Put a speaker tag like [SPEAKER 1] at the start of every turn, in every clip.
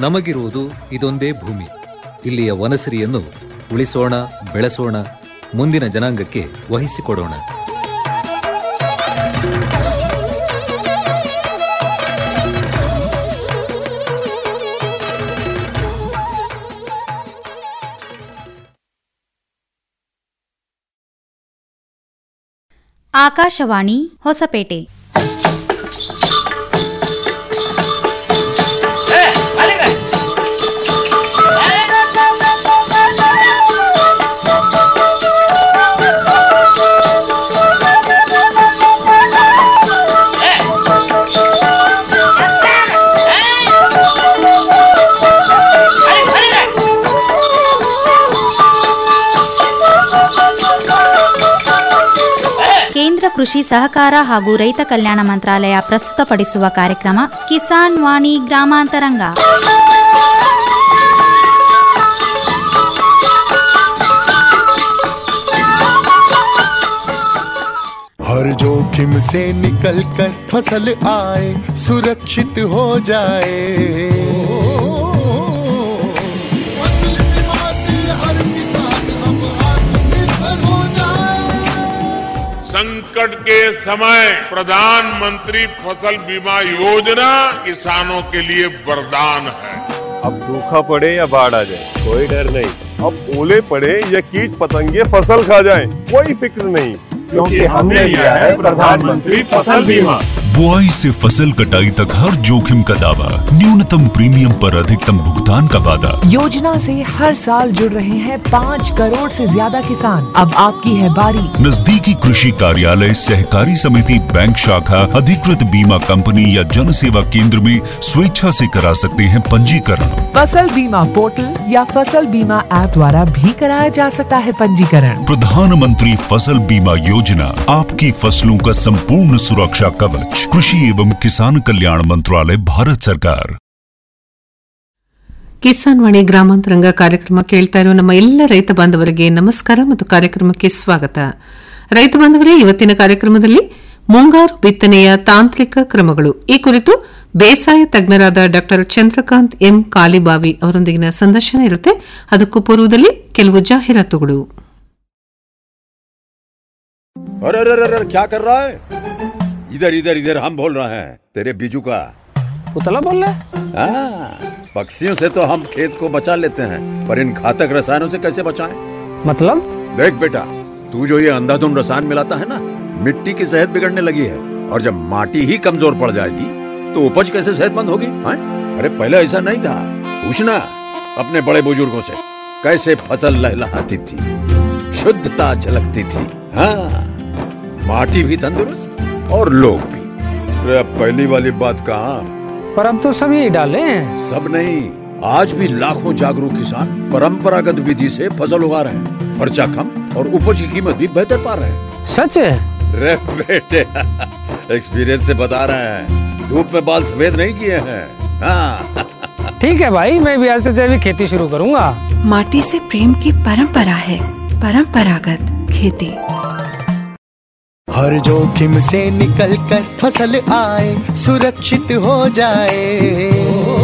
[SPEAKER 1] ನಮಗಿರುವುದು ಇದೊಂದೇ ಭೂಮಿ ಇಲ್ಲಿಯ ವನಸಿರಿಯನ್ನು ಉಳಿಸೋಣ ಬೆಳೆಸೋಣ ಮುಂದಿನ ಜನಾಂಗಕ್ಕೆ ವಹಿಸಿಕೊಡೋಣ
[SPEAKER 2] ಆಕಾಶವಾಣಿ ಹೊಸಪೇಟೆ ಕೇಂದ್ರ ಕೃಷಿ ಸಹಕಾರ ಹಾಗೂ ರೈತ ಕಲ್ಯಾಣ ಮಂತ್ರಾಲಯ ಪ್ರಸ್ತುತಪಡಿಸುವ ಕಾರ್ಯಕ್ರಮ ಕಿಸಾನ್ ವಾಣಿ ಗ್ರಾಮಾಂತರಂಗ
[SPEAKER 3] हर जोखिम से निकल कर फसल आए सुरक्षित हो जाए फसल बीमा से हर किसान अब आत्मनिर्भर हो जाए
[SPEAKER 4] संकट के समय प्रधानमंत्री फसल बीमा योजना किसानों के लिए वरदान है
[SPEAKER 5] अब सूखा पड़े या बाढ़ आ जाए कोई डर नहीं अब ओले पड़े या कीट पतंगे फसल खा जाए कोई फिक्र नहीं क्योंकि हमने लिया है प्रधानमंत्री फसल बीमा
[SPEAKER 6] बुआई से फसल कटाई तक हर जोखिम का दावा न्यूनतम प्रीमियम पर अधिकतम भुगतान का वादा
[SPEAKER 7] योजना से हर साल जुड़ रहे हैं पाँच करोड़ से ज्यादा किसान अब आपकी है बारी
[SPEAKER 6] नजदीकी कृषि कार्यालय सहकारी समिति बैंक शाखा अधिकृत बीमा कंपनी या जन सेवा केंद्र में स्वेच्छा से करा सकते हैं पंजीकरण
[SPEAKER 7] फसल बीमा पोर्टल या फसल बीमा ऐप द्वारा भी कराया जा सकता है पंजीकरण
[SPEAKER 6] प्रधानमंत्री फसल बीमा योजना आपकी फसलों का संपूर्ण सुरक्षा कवच कृषि एवं किसान कल्याण मंत्रालय भारत सरकार
[SPEAKER 8] ಕಿಸಾನ್ ವಾಣಿ ಗ್ರಾಮಾಂತರಂಗ ಕಾರ್ಯಕ್ರಮ ಕೇಳ್ತಾ ಇರೋ ನಮ್ಮ ಎಲ್ಲ ರೈತ ಬಾಂಧವರಿಗೆ ನಮಸ್ಕಾರ ಮತ್ತು ಕಾರ್ಯಕ್ರಮಕ್ಕೆ ಸ್ವಾಗತ ರೈತ ಬಾಂಧವರೇ ಇವತ್ತಿನ ಕಾರ್ಯಕ್ರಮದಲ್ಲಿ ಮುಂಗಾರು ಬಿತ್ತನೆಯ ತಾಂತ್ರಿಕ ಕ್ರಮಗಳು ಈ ಕುರಿತು ಬೇಸಾಯ ತಜ್ಞರಾದ ಡಾ ಚಂದ್ರಕಾಂತ್ ಎಂ ಕಾಲಿಬಾವಿ ಅವರೊಂದಿಗಿನ ಸಂದರ್ಶನ ಇರುತ್ತೆ ಅದಕ್ಕೂ ಪೂರ್ವದಲ್ಲಿ ಕೆಲವು ಜಾಹೀರಾತುಗಳು
[SPEAKER 9] अरे अरे अरे अरे, क्या कर रहा है इधर इधर इधर हम बोल रहे हैं तेरे बीजू का
[SPEAKER 10] उतला बोल रहा है
[SPEAKER 9] हाँ, पक्षियों से तो हम खेत को बचा लेते हैं पर इन घातक रसायनों से कैसे बचाएं?
[SPEAKER 10] मतलब
[SPEAKER 9] देख बेटा तू जो ये अंधाधुंध रसायन मिलाता है ना मिट्टी की सेहत बिगड़ने लगी है और जब माटी ही कमजोर पड़ जाएगी तो उपज कैसे सेहतमंद होगी हाँ? अरे पहले ऐसा नहीं था पूछना अपने बड़े बुजुर्गों से कैसे फसल लहलहाती थी शुद्धता झलकती थी हाँ माटी भी तंदुरुस्त और लोग भी अरे अब पहली वाली बात कहाँ
[SPEAKER 10] पर अब तो सब यही डाले हैं
[SPEAKER 9] सब नहीं आज भी लाखों जागरूक किसान परंपरागत विधि से फसल उगा रहे हैं खर्चा कम और उपज की कीमत भी बेहतर पा रहे हैं
[SPEAKER 10] सच है
[SPEAKER 9] रे बेटे एक्सपीरियंस से बता रहे हैं धूप में बाल सफेद नहीं किए हैं हाँ
[SPEAKER 10] ठीक है भाई मैं भी आज से जैविक खेती शुरू करूंगा
[SPEAKER 11] माटी से प्रेम की परंपरा है परंपरागत खेती
[SPEAKER 3] हर जोखिम से निकल कर फसल आए सुरक्षित हो जाए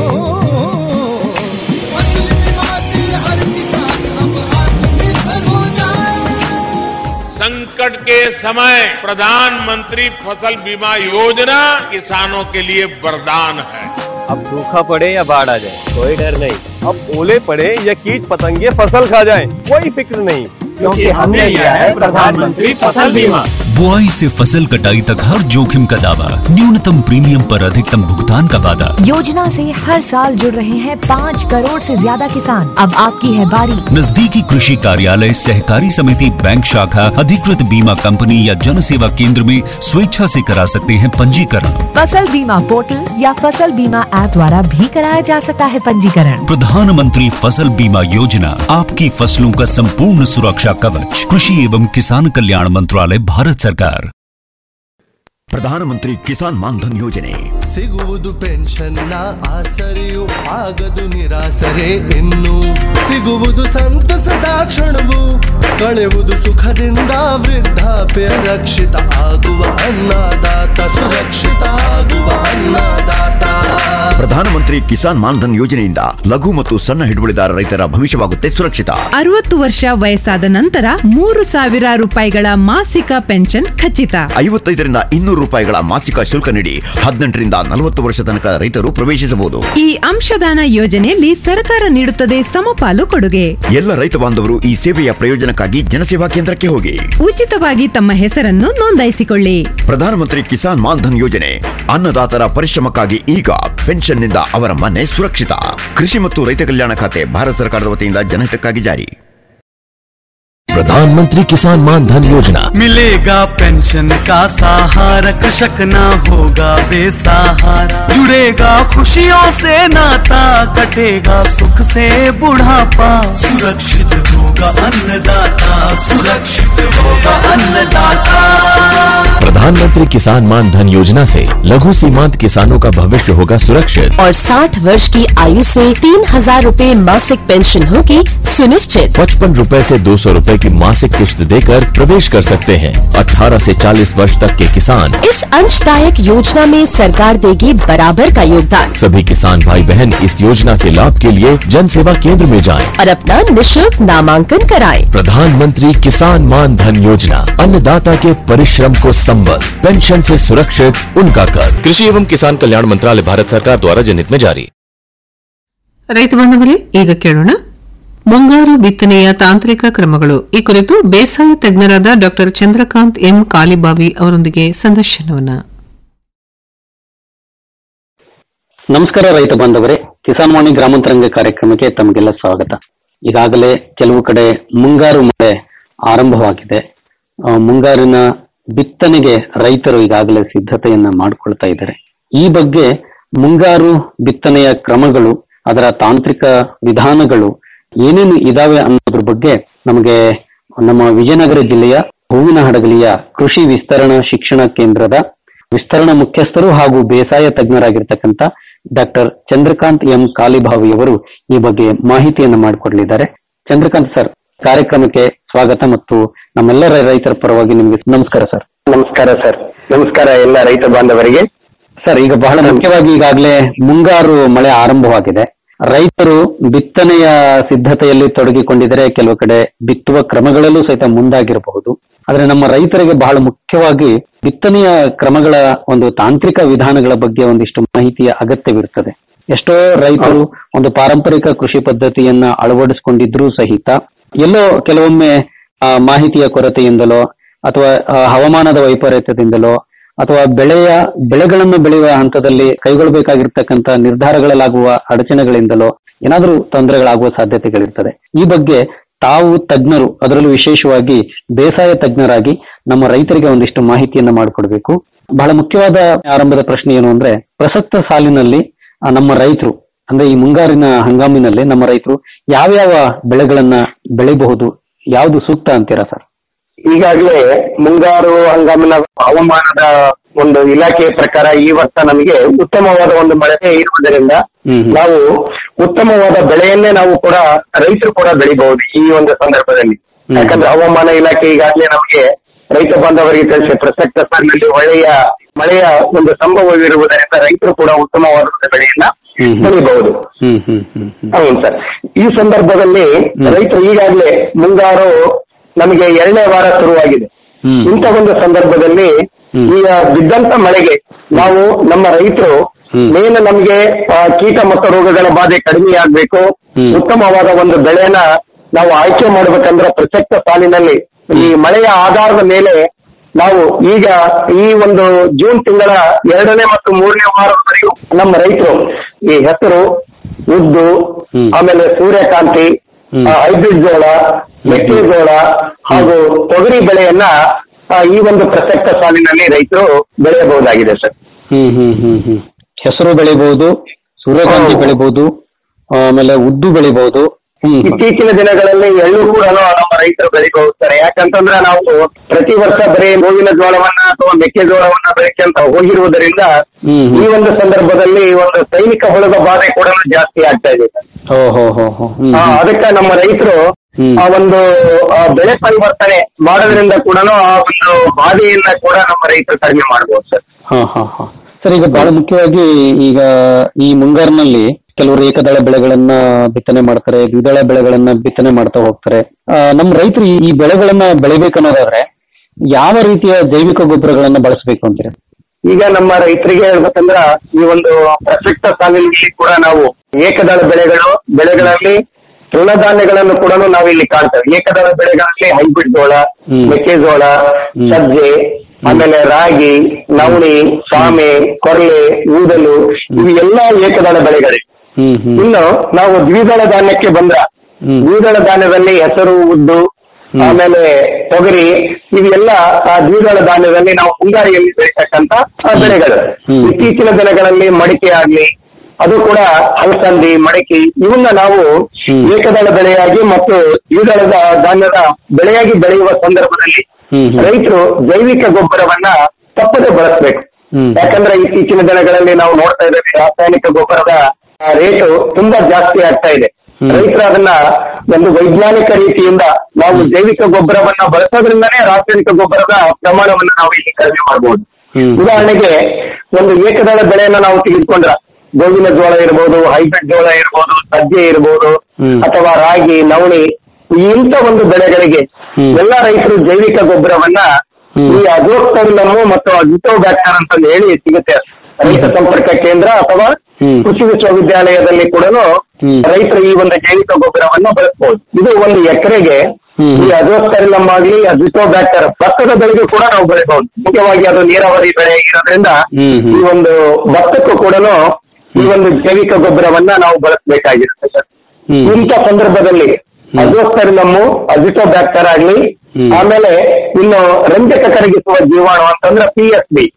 [SPEAKER 3] फसल बीमा से हर किसान अब आत्मनिर्भर हो जाए
[SPEAKER 4] संकट के समय प्रधानमंत्री फसल बीमा योजना किसानों के लिए वरदान है
[SPEAKER 5] अब सूखा पड़े या बाढ़ आ जाए कोई डर नहीं अब ओले पड़े या कीट पतंगे फसल खा जाए कोई फिक्र नहीं क्योंकि हमने लिया है प्रधानमंत्री फसल बीमा
[SPEAKER 6] बुआई से फसल कटाई तक हर जोखिम का दावा न्यूनतम प्रीमियम पर अधिकतम भुगतान का वादा
[SPEAKER 7] योजना से हर साल जुड़ रहे हैं पाँच करोड़ से ज्यादा किसान अब आपकी है बारी
[SPEAKER 6] नजदीकी कृषि कार्यालय सहकारी समिति बैंक शाखा अधिकृत बीमा कंपनी या जन सेवा केंद्र में स्वेच्छा से करा सकते हैं पंजीकरण
[SPEAKER 7] फसल बीमा पोर्टल या फसल बीमा ऐप द्वारा भी कराया जा सकता है पंजीकरण
[SPEAKER 6] प्रधानमंत्री फसल बीमा योजना आपकी फसलों का संपूर्ण सुरक्षा कवच कृषि एवं किसान कल्याण मंत्रालय भारत सरकार
[SPEAKER 12] ಪ್ರಧಾನಮಂತ್ರಿ ಕಿಸಾನ್ ಮಾನ್ಧನ್ ಯೋಜನೆ
[SPEAKER 3] ಸಿಗುವುದು ಪೆನ್ಷನ್ನ ಆಸರೆಯು ಆಗದು ನಿರಾಸರೆ ಇನ್ನು ಸಿಗುವುದು ಸಂತಸದ ಕ್ಷಣವು ಕಳೆವುದು ಸುಖದಿಂದ ವೃದ್ಧಾಪ್ಯ ರಕ್ಷಿತ ಆಗುವ ಅನ್ನದಾತ ಸುರಕ್ಷಿತ ಆಗುವ ಅನ್ನದಾತ
[SPEAKER 12] ಪ್ರಧಾನಮಂತ್ರಿ ಕಿಸಾನ್ ಮಾನ್ಧನ್ ಯೋಜನೆಯಿಂದ ಲಘು ಮತ್ತು ಸಣ್ಣ ಹಿಡುವಳಿದಾರ ರೈತರ ಭವಿಷ್ಯವಾಗುತ್ತೆ ಸುರಕ್ಷಿತ
[SPEAKER 13] ಅರವತ್ತು ವರ್ಷ ವಯಸ್ಸಾದ ನಂತರ ಮೂರು ಸಾವಿರ ರೂಪಾಯಿಗಳ ಮಾಸಿಕ ಪೆನ್ಷನ್ ಖಚಿತ
[SPEAKER 12] ಐವತ್ತೈದರಿಂದ ಇನ್ನೂರು ರೂಪಾಯಿಗಳ ಮಾಸಿಕ ಶುಲ್ಕ ನೀಡಿ ಹದಿನೆಂಟರಿಂದ ನಲವತ್ತು ವರ್ಷ ತನಕ ರೈತರು ಪ್ರವೇಶಿಸಬಹುದು
[SPEAKER 13] ಈ ಅಂಶದಾನ ಯೋಜನೆಯಲ್ಲಿ ಸರ್ಕಾರ ನೀಡುತ್ತದೆ ಸಮಪಾಲು ಕೊಡುಗೆ
[SPEAKER 12] ಎಲ್ಲ ರೈತ ಬಾಂಧವರು ಈ ಸೇವೆಯ ಪ್ರಯೋಜನಕ್ಕಾಗಿ ಜನಸೇವಾ ಕೇಂದ್ರಕ್ಕೆ ಹೋಗಿ
[SPEAKER 13] ಉಚಿತವಾಗಿ ತಮ್ಮ ಹೆಸರನ್ನು ನೋಂದಾಯಿಸಿಕೊಳ್ಳಿ
[SPEAKER 12] ಪ್ರಧಾನಮಂತ್ರಿ ಕಿಸಾನ್ ಮಾನ್ಧನ್ ಯೋಜನೆ ಅನ್ನದಾತರ ಪರಿಶ್ರಮಕ್ಕಾಗಿ ಈಗ ಪೆನ್ಷನ್ನಿಂದ ಅವರ ಮನೆ ಸುರಕ್ಷಿತ ಕೃಷಿ ಮತ್ತು ರೈತ ಕಲ್ಯಾಣ ಖಾತೆ ಭಾರತ ಸರ್ಕಾರದ ವತಿಯಿಂದ ಜನಹಿತಕ್ಕಾಗಿ ಜಾರಿ
[SPEAKER 14] प्रधानमंत्री किसान मान धन योजना
[SPEAKER 15] मिलेगा पेंशन का सहारा कृषक ना होगा बेसहारा जुड़ेगा खुशियों से नाता कटेगा सुख से बुढ़ापा सुरक्षित होगा अन्नदाता सुरक्षित होगा अन्नदाता
[SPEAKER 14] प्रधानमंत्री किसान मान धन योजना से लघु सीमांत किसानों का भविष्य होगा सुरक्षित
[SPEAKER 16] और 60 वर्ष की आयु से तीन हजार रूपए मासिक पेंशन होगी सुनिश्चित
[SPEAKER 14] पचपन रूपए ऐसी दो सौ रूपए की मासिक किश्त देकर प्रवेश कर सकते हैं 18 से 40 वर्ष तक के किसान
[SPEAKER 16] इस अंशदायक योजना में सरकार देगी बराबर का योगदान
[SPEAKER 14] सभी किसान भाई बहन इस योजना के लाभ के लिए जन सेवा केंद्र में जाएं।
[SPEAKER 16] और अपना निशुल्क नामांकन कराएं।
[SPEAKER 14] प्रधानमंत्री किसान मान धन योजना अन्नदाता के परिश्रम को संबल पेंशन से सुरक्षित उनका कर कृषि एवं किसान कल्याण मंत्रालय भारत सरकार द्वारा जनहित में जारी
[SPEAKER 8] ರೈತ ಬಾಂಧವರೇ ಈಗ ಕೇಳೋಣ ಮುಂಗಾರು ಬಿತ್ತನೆಯ ತಾಂತ್ರಿಕ ಕ್ರಮಗಳು ಈ ಕುರಿತು ಬೇಸಾಯ ತಜ್ಞರಾದ ಡಾ ಚಂದ್ರಕಾಂತ್ ಎಂ ಕಾಲಿಬಾವಿ ಅವರೊಂದಿಗೆ ಸಂದರ್ಶನವನ್ನ
[SPEAKER 17] ನಮಸ್ಕಾರ ರೈತ ಬಾಂಧವರೇ ಕಿಸಾನ್ ವಾಣಿ ಗ್ರಾಮಾಂತರಂಗ ಕಾರ್ಯಕ್ರಮಕ್ಕೆ ತಮಗೆಲ್ಲ ಸ್ವಾಗತ ಈಗಾಗಲೇ ಕೆಲವು ಕಡೆ ಮುಂಗಾರು ಮಳೆ ಆರಂಭವಾಗಿದೆ ಆ, ಮುಂಗಾರಿನ ಬಿತ್ತನೆಗೆ ರೈತರು ಈಗಾಗಲೇ ಸಿದ್ಧತೆಯನ್ನ ಮಾಡಿಕೊಳ್ತಾ ಇದ್ದಾರೆ ಈ ಬಗ್ಗೆ ಮುಂಗಾರು ಬಿತ್ತನೆಯ ಕ್ರಮಗಳು ಅದರ ತಾಂತ್ರಿಕ ವಿಧಾನಗಳು ಏನೇನು ಇದಾವೆ ಅನ್ನೋದ್ರ ಬಗ್ಗೆ ನಮಗೆ ನಮ್ಮ ವಿಜಯನಗರ ಜಿಲ್ಲೆಯ ಹೂವಿನ ಹಡಗಲಿಯ ಕೃಷಿ ವಿಸ್ತರಣಾ ಶಿಕ್ಷಣ ಕೇಂದ್ರದ ವಿಸ್ತರಣಾ ಮುಖ್ಯಸ್ಥರು ಹಾಗೂ ಬೇಸಾಯ ತಜ್ಞರಾಗಿರ್ತಕ್ಕಂಥ ಡಾಕ್ಟರ್ ಚಂದ್ರಕಾಂತ್ ಎಂ ಕಾಲಿಭಾವಿಯವರು ಈ ಬಗ್ಗೆ ಮಾಹಿತಿಯನ್ನು ಮಾಡಿಕೊಡ್ಲಿದ್ದಾರೆ ಚಂದ್ರಕಾಂತ್ ಸರ್ ಕಾರ್ಯಕ್ರಮಕ್ಕೆ ಸ್ವಾಗತ ಮತ್ತು ನಮ್ಮೆಲ್ಲರ ರೈತರ ಪರವಾಗಿ ನಿಮಗೆ ನಮಸ್ಕಾರ ಸರ್
[SPEAKER 18] ನಮಸ್ಕಾರ ಸರ್ ನಮಸ್ಕಾರ ಎಲ್ಲ ರೈತ ಬಾಂಧವರಿಗೆ
[SPEAKER 17] ಸರ್ ಈಗ ಬಹಳ ಮುಖ್ಯವಾಗಿ ಈಗಾಗಲೇ ಮುಂಗಾರು ಮಳೆ ಆರಂಭವಾಗಿದೆ ರೈತರು ಬಿತ್ತನೆಯ ಸಿದ್ಧತೆಯಲ್ಲಿ ತೊಡಗಿಕೊಂಡಿದ್ದಾರೆ ಕೆಲವು ಕಡೆ ಬಿತ್ತುವ ಕ್ರಮಗಳಲ್ಲೂ ಸಹಿತ ಮುಂದಾಗಿರಬಹುದು ಆದ್ರೆ ನಮ್ಮ ರೈತರಿಗೆ ಬಹಳ ಮುಖ್ಯವಾಗಿ ಬಿತ್ತನೆಯ ಕ್ರಮಗಳ ಒಂದು ತಾಂತ್ರಿಕ ವಿಧಾನಗಳ ಬಗ್ಗೆ ಒಂದಿಷ್ಟು ಮಾಹಿತಿಯ ಅಗತ್ಯವಿರುತ್ತದೆ ಎಷ್ಟೋ ರೈತರು ಒಂದು ಪಾರಂಪರಿಕ ಕೃಷಿ ಪದ್ಧತಿಯನ್ನ ಅಳವಡಿಸಿಕೊಂಡಿದ್ರೂ ಸಹಿತ ಎಲ್ಲೋ ಕೆಲವೊಮ್ಮೆ ಆ, ಮಾಹಿತಿಯ ಕೊರತೆಯಿಂದಲೋ ಅಥವಾ ಆ, ಹವಾಮಾನದ ವೈಪರೀತ್ಯದಿಂದಲೋ ಅಥವಾ ಬೆಳೆಯ ಬೆಳೆಗಳನ್ನು ಬೆಳೆಯುವ ಹಂತದಲ್ಲಿ ಕೈಗೊಳ್ಳಬೇಕಾಗಿರ್ತಕ್ಕಂಥ ನಿರ್ಧಾರಗಳಲ್ಲಾಗುವ ಅಡಚಣೆಗಳಿಂದಲೋ ಏನಾದರೂ ತೊಂದರೆಗಳಾಗುವ ಸಾಧ್ಯತೆಗಳಿರ್ತದೆ ಈ ಬಗ್ಗೆ ತಾವು ತಜ್ಞರು ಅದರಲ್ಲೂ ವಿಶೇಷವಾಗಿ ಬೇಸಾಯ ತಜ್ಞರಾಗಿ ನಮ್ಮ ರೈತರಿಗೆ ಒಂದಿಷ್ಟು ಮಾಹಿತಿಯನ್ನ ಮಾಡಿಕೊಡ್ಬೇಕು ಬಹಳ ಮುಖ್ಯವಾದ ಆರಂಭದ ಪ್ರಶ್ನೆ ಏನು ಅಂದ್ರೆ ಪ್ರಸಕ್ತ ಸಾಲಿನಲ್ಲಿ ಆ, ನಮ್ಮ ರೈತರು ಅಂದ್ರೆ ಈ ಮುಂಗಾರಿನ ಹಂಗಾಮಿನಲ್ಲಿ ನಮ್ಮ ರೈತರು ಯಾವ್ಯಾವ ಬೆಳೆಗಳನ್ನ ಬೆಳಿಬಹುದು ಯಾವ್ದು ಸೂಕ್ತ ಅಂತೀರಾ ಸರ್
[SPEAKER 18] ಈಗಾಗಲೇ ಮುಂಗಾರು ಹಂಗಾಮಿನ ಹವಾಮಾನದ ಒಂದು ಇಲಾಖೆಯ ಪ್ರಕಾರ ಈ ವರ್ಷ ನಮಗೆ ಉತ್ತಮವಾದ ಒಂದು ಮಳೆ ಇರುವುದರಿಂದ ನಾವು ಉತ್ತಮವಾದ ಬೆಳೆಯನ್ನೇ ನಾವು ಕೂಡ ರೈತರು ಕೂಡ ಬೆಳಿಬಹುದು ಈ ಒಂದು ಸಂದರ್ಭದಲ್ಲಿ ಯಾಕಂದ್ರೆ ಹವಾಮಾನ ಇಲಾಖೆ ಈಗಾಗಲೇ ನಮಗೆ ರೈತ ಬಾಂಧವರಿಗೆ ತಿಳಿಸಿ ಪ್ರಸಕ್ತ ಸಾಲಿನಲ್ಲಿ ಒಳ್ಳೆಯ ಮಳೆಯ ಒಂದು ಸಂಭವವಿರುವುದರಿಂದ ರೈತರು ಕೂಡ ಉತ್ತಮವಾದ ಒಂದು ಬೆಳೆಯನ್ನ ಬೆಳಿಬಹುದು
[SPEAKER 17] ಹ್ಮ್ ಹ್ಮ್ ಹ್ಮ್
[SPEAKER 18] ಹೌದು ಸರ್ ಈ ಸಂದರ್ಭದಲ್ಲಿ ರೈತರು ಈಗಾಗಲೇ ಮುಂಗಾರು ನಮಗೆ ಎರಡನೇ ವಾರ ಶುರುವಾಗಿದೆ ಇಂಥ ಒಂದು ಸಂದರ್ಭದಲ್ಲಿ ಈಗ ಬಿದ್ದಂತ ಮಳೆಗೆ ನಾವು ನಮ್ಮ ರೈತರು ಮೇನ್ ನಮಗೆ ಆ, ಕೀಟ ಮತ್ತು ರೋಗಗಳ ಬಾಧೆ ಕಡಿಮೆ ಆಗ್ಬೇಕು ಉತ್ತಮವಾದ ಒಂದು ಬೆಳೆನ ನಾವು ಆಯ್ಕೆ ಮಾಡ್ಬೇಕಂದ್ರೆ ಪ್ರಸಕ್ತ ಸಾಲಿನಲ್ಲಿ ಈ ಮಳೆಯ ಆಧಾರದ ಮೇಲೆ ನಾವು ಈಗ ಈ ಒಂದು ಜೂನ್ ತಿಂಗಳ ಎರಡನೇ ಮತ್ತು ಮೂರನೇ ವಾರದವರೆಗೂ ನಮ್ಮ ರೈತರು ಈ ಹೆಸರು ಉದ್ದು ಆಮೇಲೆ ಸೂರ್ಯಕಾಂತಿ ಆ, ಹೈಬ್ರಿಡ್ ಜೋಳ ಮೆಕ್ಕೆಜೋಳ ಹಾಗೂ ತೊಗರಿ ಬೆಳೆಯನ್ನ ಆ, ಈ ಒಂದು ಪ್ರಸಕ್ತ ಸಾಲಿನಲ್ಲಿ ರೈತರು ಬೆಳೆಯಬಹುದಾಗಿದೆ ಸರ್
[SPEAKER 17] ಹ್ಮ್ ಹ್ಮ್ ಹ್ಮ್ ಹ್ಮ್ ಹೆಸರು ಬೆಳಿಬಹುದು ಸೂರ್ಯಕಾಂತಿ ಬೆಳಿಬಹುದು ಆಮೇಲೆ ಉದ್ದು ಬೆಳಿಬಹುದು ಹ್ಮ್
[SPEAKER 18] ಇತ್ತೀಚಿನ ದಿನಗಳಲ್ಲಿ ಎಳ್ಳು ಕೂಡ ನಮ್ಮ ರೈತರು ಬೆಳಿಬಹುದು ಸರ್ ಯಾಕಂತಂದ್ರೆ ನಾವು ಪ್ರತಿ ವರ್ಷ ಬರೀ ಗೋವಿನ ಜೋಳವನ್ನ ಅಥವಾ ಮೆಕ್ಕೆಜೋಳವನ್ನ ಬೆಳೆಕಂತ ಹೋಗಿರುವುದರಿಂದ ಈ ಒಂದು ಸಂದರ್ಭದಲ್ಲಿ ಒಂದು ಸೈನಿಕ ಹುಳದ ಬಾಧೆ ಕೂಡ ಜಾಸ್ತಿ ಆಗ್ತಾ ಇದೆ ಸರ್
[SPEAKER 17] ಹೋ ಹೋ ಹೋ ಹೋ ಹ್ಮ್
[SPEAKER 18] ಆ, ಅದಕ್ಕೆ ನಮ್ಮ ರೈತರು ಆ ಒಂದು ಆ, ಬೆಳೆ ಪರಿವರ್ತನೆ ಮಾಡೋದ್ರಿಂದ ಕೂಡ ಆ ಒಂದು ಬಾಧೆಯನ್ನ ಕೂಡ ನಮ್ಮ ರೈತರು ಕಡಿಮೆ ಮಾಡಬಹುದು ಸರ್
[SPEAKER 17] ಹಾ ಹಾ ಹಾ ಸರ್ ಈಗ ಬಹಳ ಮುಖ್ಯವಾಗಿ ಈಗ ಈ ಮುಂಗಾರಿನಲ್ಲಿ ಕೆಲವರು ಏಕದಳ ಬೆಳೆಗಳನ್ನ ಬಿತ್ತನೆ ಮಾಡ್ತಾರೆ ದ್ವಿದಳ ಬೆಳೆಗಳನ್ನ ಬಿತ್ತನೆ ಮಾಡ್ತಾ ಹೋಗ್ತಾರೆ ಆ, ನಮ್ಮ ರೈತರು ಈ- ಈ ಬೆಳೆಗಳನ್ನ ಬೆಳಿಬೇಕನ್ನೋದಾದ್ರೆ ಯಾವ ರೀತಿಯ ಜೈವಿಕ ಗೊಬ್ಬರಗಳನ್ನ ಬಳಸಬೇಕು ಅಂತೀರಾ
[SPEAKER 18] ಈಗ ನಮ್ಮ ರೈತರಿಗೆ ಹೇಳ್ಬೇಕಂದ್ರ ಈ ಒಂದು ಪ್ರಸಕ್ತ ಸಾಲಿನಲ್ಲಿ ಕೂಡ ನಾವು ಏಕದಳ ಬೆಳೆಗಳು ಬೆಳೆಗಳಲ್ಲಿ ತೃಣಧಾನ್ಯಗಳನ್ನು ಕೂಡ ನಾವು ಇಲ್ಲಿ ಕಾಣ್ತೇವೆ ಏಕದಳ ಬೆಳೆಗಳಲ್ಲಿ ಹೈಬ್ರಿಡ್ ಜೋಳ ಮೆಕ್ಕೆಜೋಳ ಸಜ್ಜೆ ಆಮೇಲೆ ರಾಗಿ ನವಣಿ ಸಾಮೆ ಕೊರಲೆ ಊದಲು ಇವು ಎಲ್ಲ ಏಕದಳ ಬೆಳೆಗಳೇ ಇನ್ನು ನಾವು ದ್ವಿದಳ ಧಾನ್ಯಕ್ಕೆ ಬಂದ್ರ ದ್ವಿದಳ ಧಾನ್ಯದಲ್ಲಿ ಹೆಸರು ಉದ್ದು ಆಮೇಲೆ ತೊಗರಿ ಇವೆಲ್ಲ ಆ ದ್ವಿದಳ ಧಾನ್ಯದಲ್ಲಿ ನಾವು ಮುಂಗಾರಿಯಲ್ಲಿ ಬೆಳೀತಕ್ಕಂತ ಆ ಬೆಳೆಗಳು ಇತ್ತೀಚಿನ ದಿನಗಳಲ್ಲಿ ಮಡಿಕೆ ಆಗ್ಲಿ ಅದು ಕೂಡ ಅಲಸಂದಿ ಮಡಿಕೆ ಇವನ್ನ ನಾವು ಏಕದಳ ಬೆಳೆಯಾಗಿ ಮತ್ತು ದ್ವಿದಳದ ಧಾನ್ಯದ ಬೆಳೆಯಾಗಿ ಬೆಳೆಯುವ ಸಂದರ್ಭದಲ್ಲಿ ರೈತರು ಜೈವಿಕ ಗೊಬ್ಬರವನ್ನ ತಪ್ಪದೆ ಬಳಸಬೇಕು ಯಾಕಂದ್ರೆ ಇತ್ತೀಚಿನ ದಿನಗಳಲ್ಲಿ ನಾವು ನೋಡ್ತಾ ಇದ್ದೇವೆ ರಾಸಾಯನಿಕ ಗೊಬ್ಬರದ ರೇಟು ತುಂಬಾ ಜಾಸ್ತಿ ಆಗ್ತಾ ಇದೆ ರೈತರು ಅದನ್ನ ಒಂದು ವೈಜ್ಞಾನಿಕ ರೀತಿಯಿಂದ ನಾವು ಜೈವಿಕ ಗೊಬ್ಬರವನ್ನ ಬಳಸೋದ್ರಿಂದನೇ ರಾಸಾಯನಿಕ ಗೊಬ್ಬರದ ಪ್ರಮಾಣವನ್ನ ನಾವು ಇಲ್ಲಿ ಕಡಿಮೆ ಮಾಡಬಹುದು ಉದಾಹರಣೆಗೆ ಒಂದು ಏಕದಳ ಬೆಳೆಯನ್ನ ನಾವು ತೆಗೆದುಕೊಂಡ್ರ ಗೋವಿನ ಜೋಳ ಇರ್ಬೋದು ಹೈಬ್ರಿಡ್ ಜೋಳ ಇರ್ಬೋದು ಸಜ್ಜೆ ಇರ್ಬೋದು ಅಥವಾ ರಾಗಿ ನವಣಿ ಇಂಥ ಒಂದು ಬೆಳೆಗಳಿಗೆ ಎಲ್ಲ ರೈತರು ಜೈವಿಕ ಗೊಬ್ಬರವನ್ನ ಈ ಅಜೋಕ್ಟರ್ಲಮ್ಮು ಮತ್ತು ಅಜಿಟೋಬ್ಯಾಕ್ಟರ್ ಅಂತ ಹೇಳಿ ಸಿಗುತ್ತೆ ರೈತ ಸಂಪರ್ಕ ಕೇಂದ್ರ ಅಥವಾ ಕೃಷಿ ವಿಶ್ವವಿದ್ಯಾಲಯದಲ್ಲಿ ಕೂಡ ರೈತರು ಈ ಒಂದು ಜೈವಿಕ ಗೊಬ್ಬರವನ್ನ ಬಳಸಬಹುದು ಇದು ಒಂದು ಎಕರೆಗೆ ಈ ಅಜೋಸ್ಟರಿಲಮ್ ಆಗಲಿ ಅಜಿಟೋಬ್ಯಾಕ್ಟರ್ ಭತ್ತದ ಬೆಳೆಗೆ ಕೂಡ ನಾವು ಬೆಳೆಬಹುದು ಮುಖ್ಯವಾಗಿ ಅದು ನೀರಾವರಿ ಬೆಳೆ ಇರೋದ್ರಿಂದ ಈ ಒಂದು ಭತ್ತಕ್ಕೂ ಕೂಡ ಈ ಒಂದು ಜೈವಿಕ ಗೊಬ್ಬರವನ್ನ ನಾವು ಬಳಸಬೇಕಾಗಿರುತ್ತೆ ಸರ್ ಇಂಥ ಸಂದರ್ಭದಲ್ಲಿ ಅಜೋಸ್ಟರಿಲಮ್ಮು ಅಜಿಟೋಬ್ಯಾಕ್ಟರ್ ಆಗ್ಲಿ ಆಮೇಲೆ ಇನ್ನು ರಂಜಕ ಕರಗಿಸುವ ಜೀವಾಣು ಅಂತಂದ್ರೆ ಪಿ ಎಸ್ ಬಿ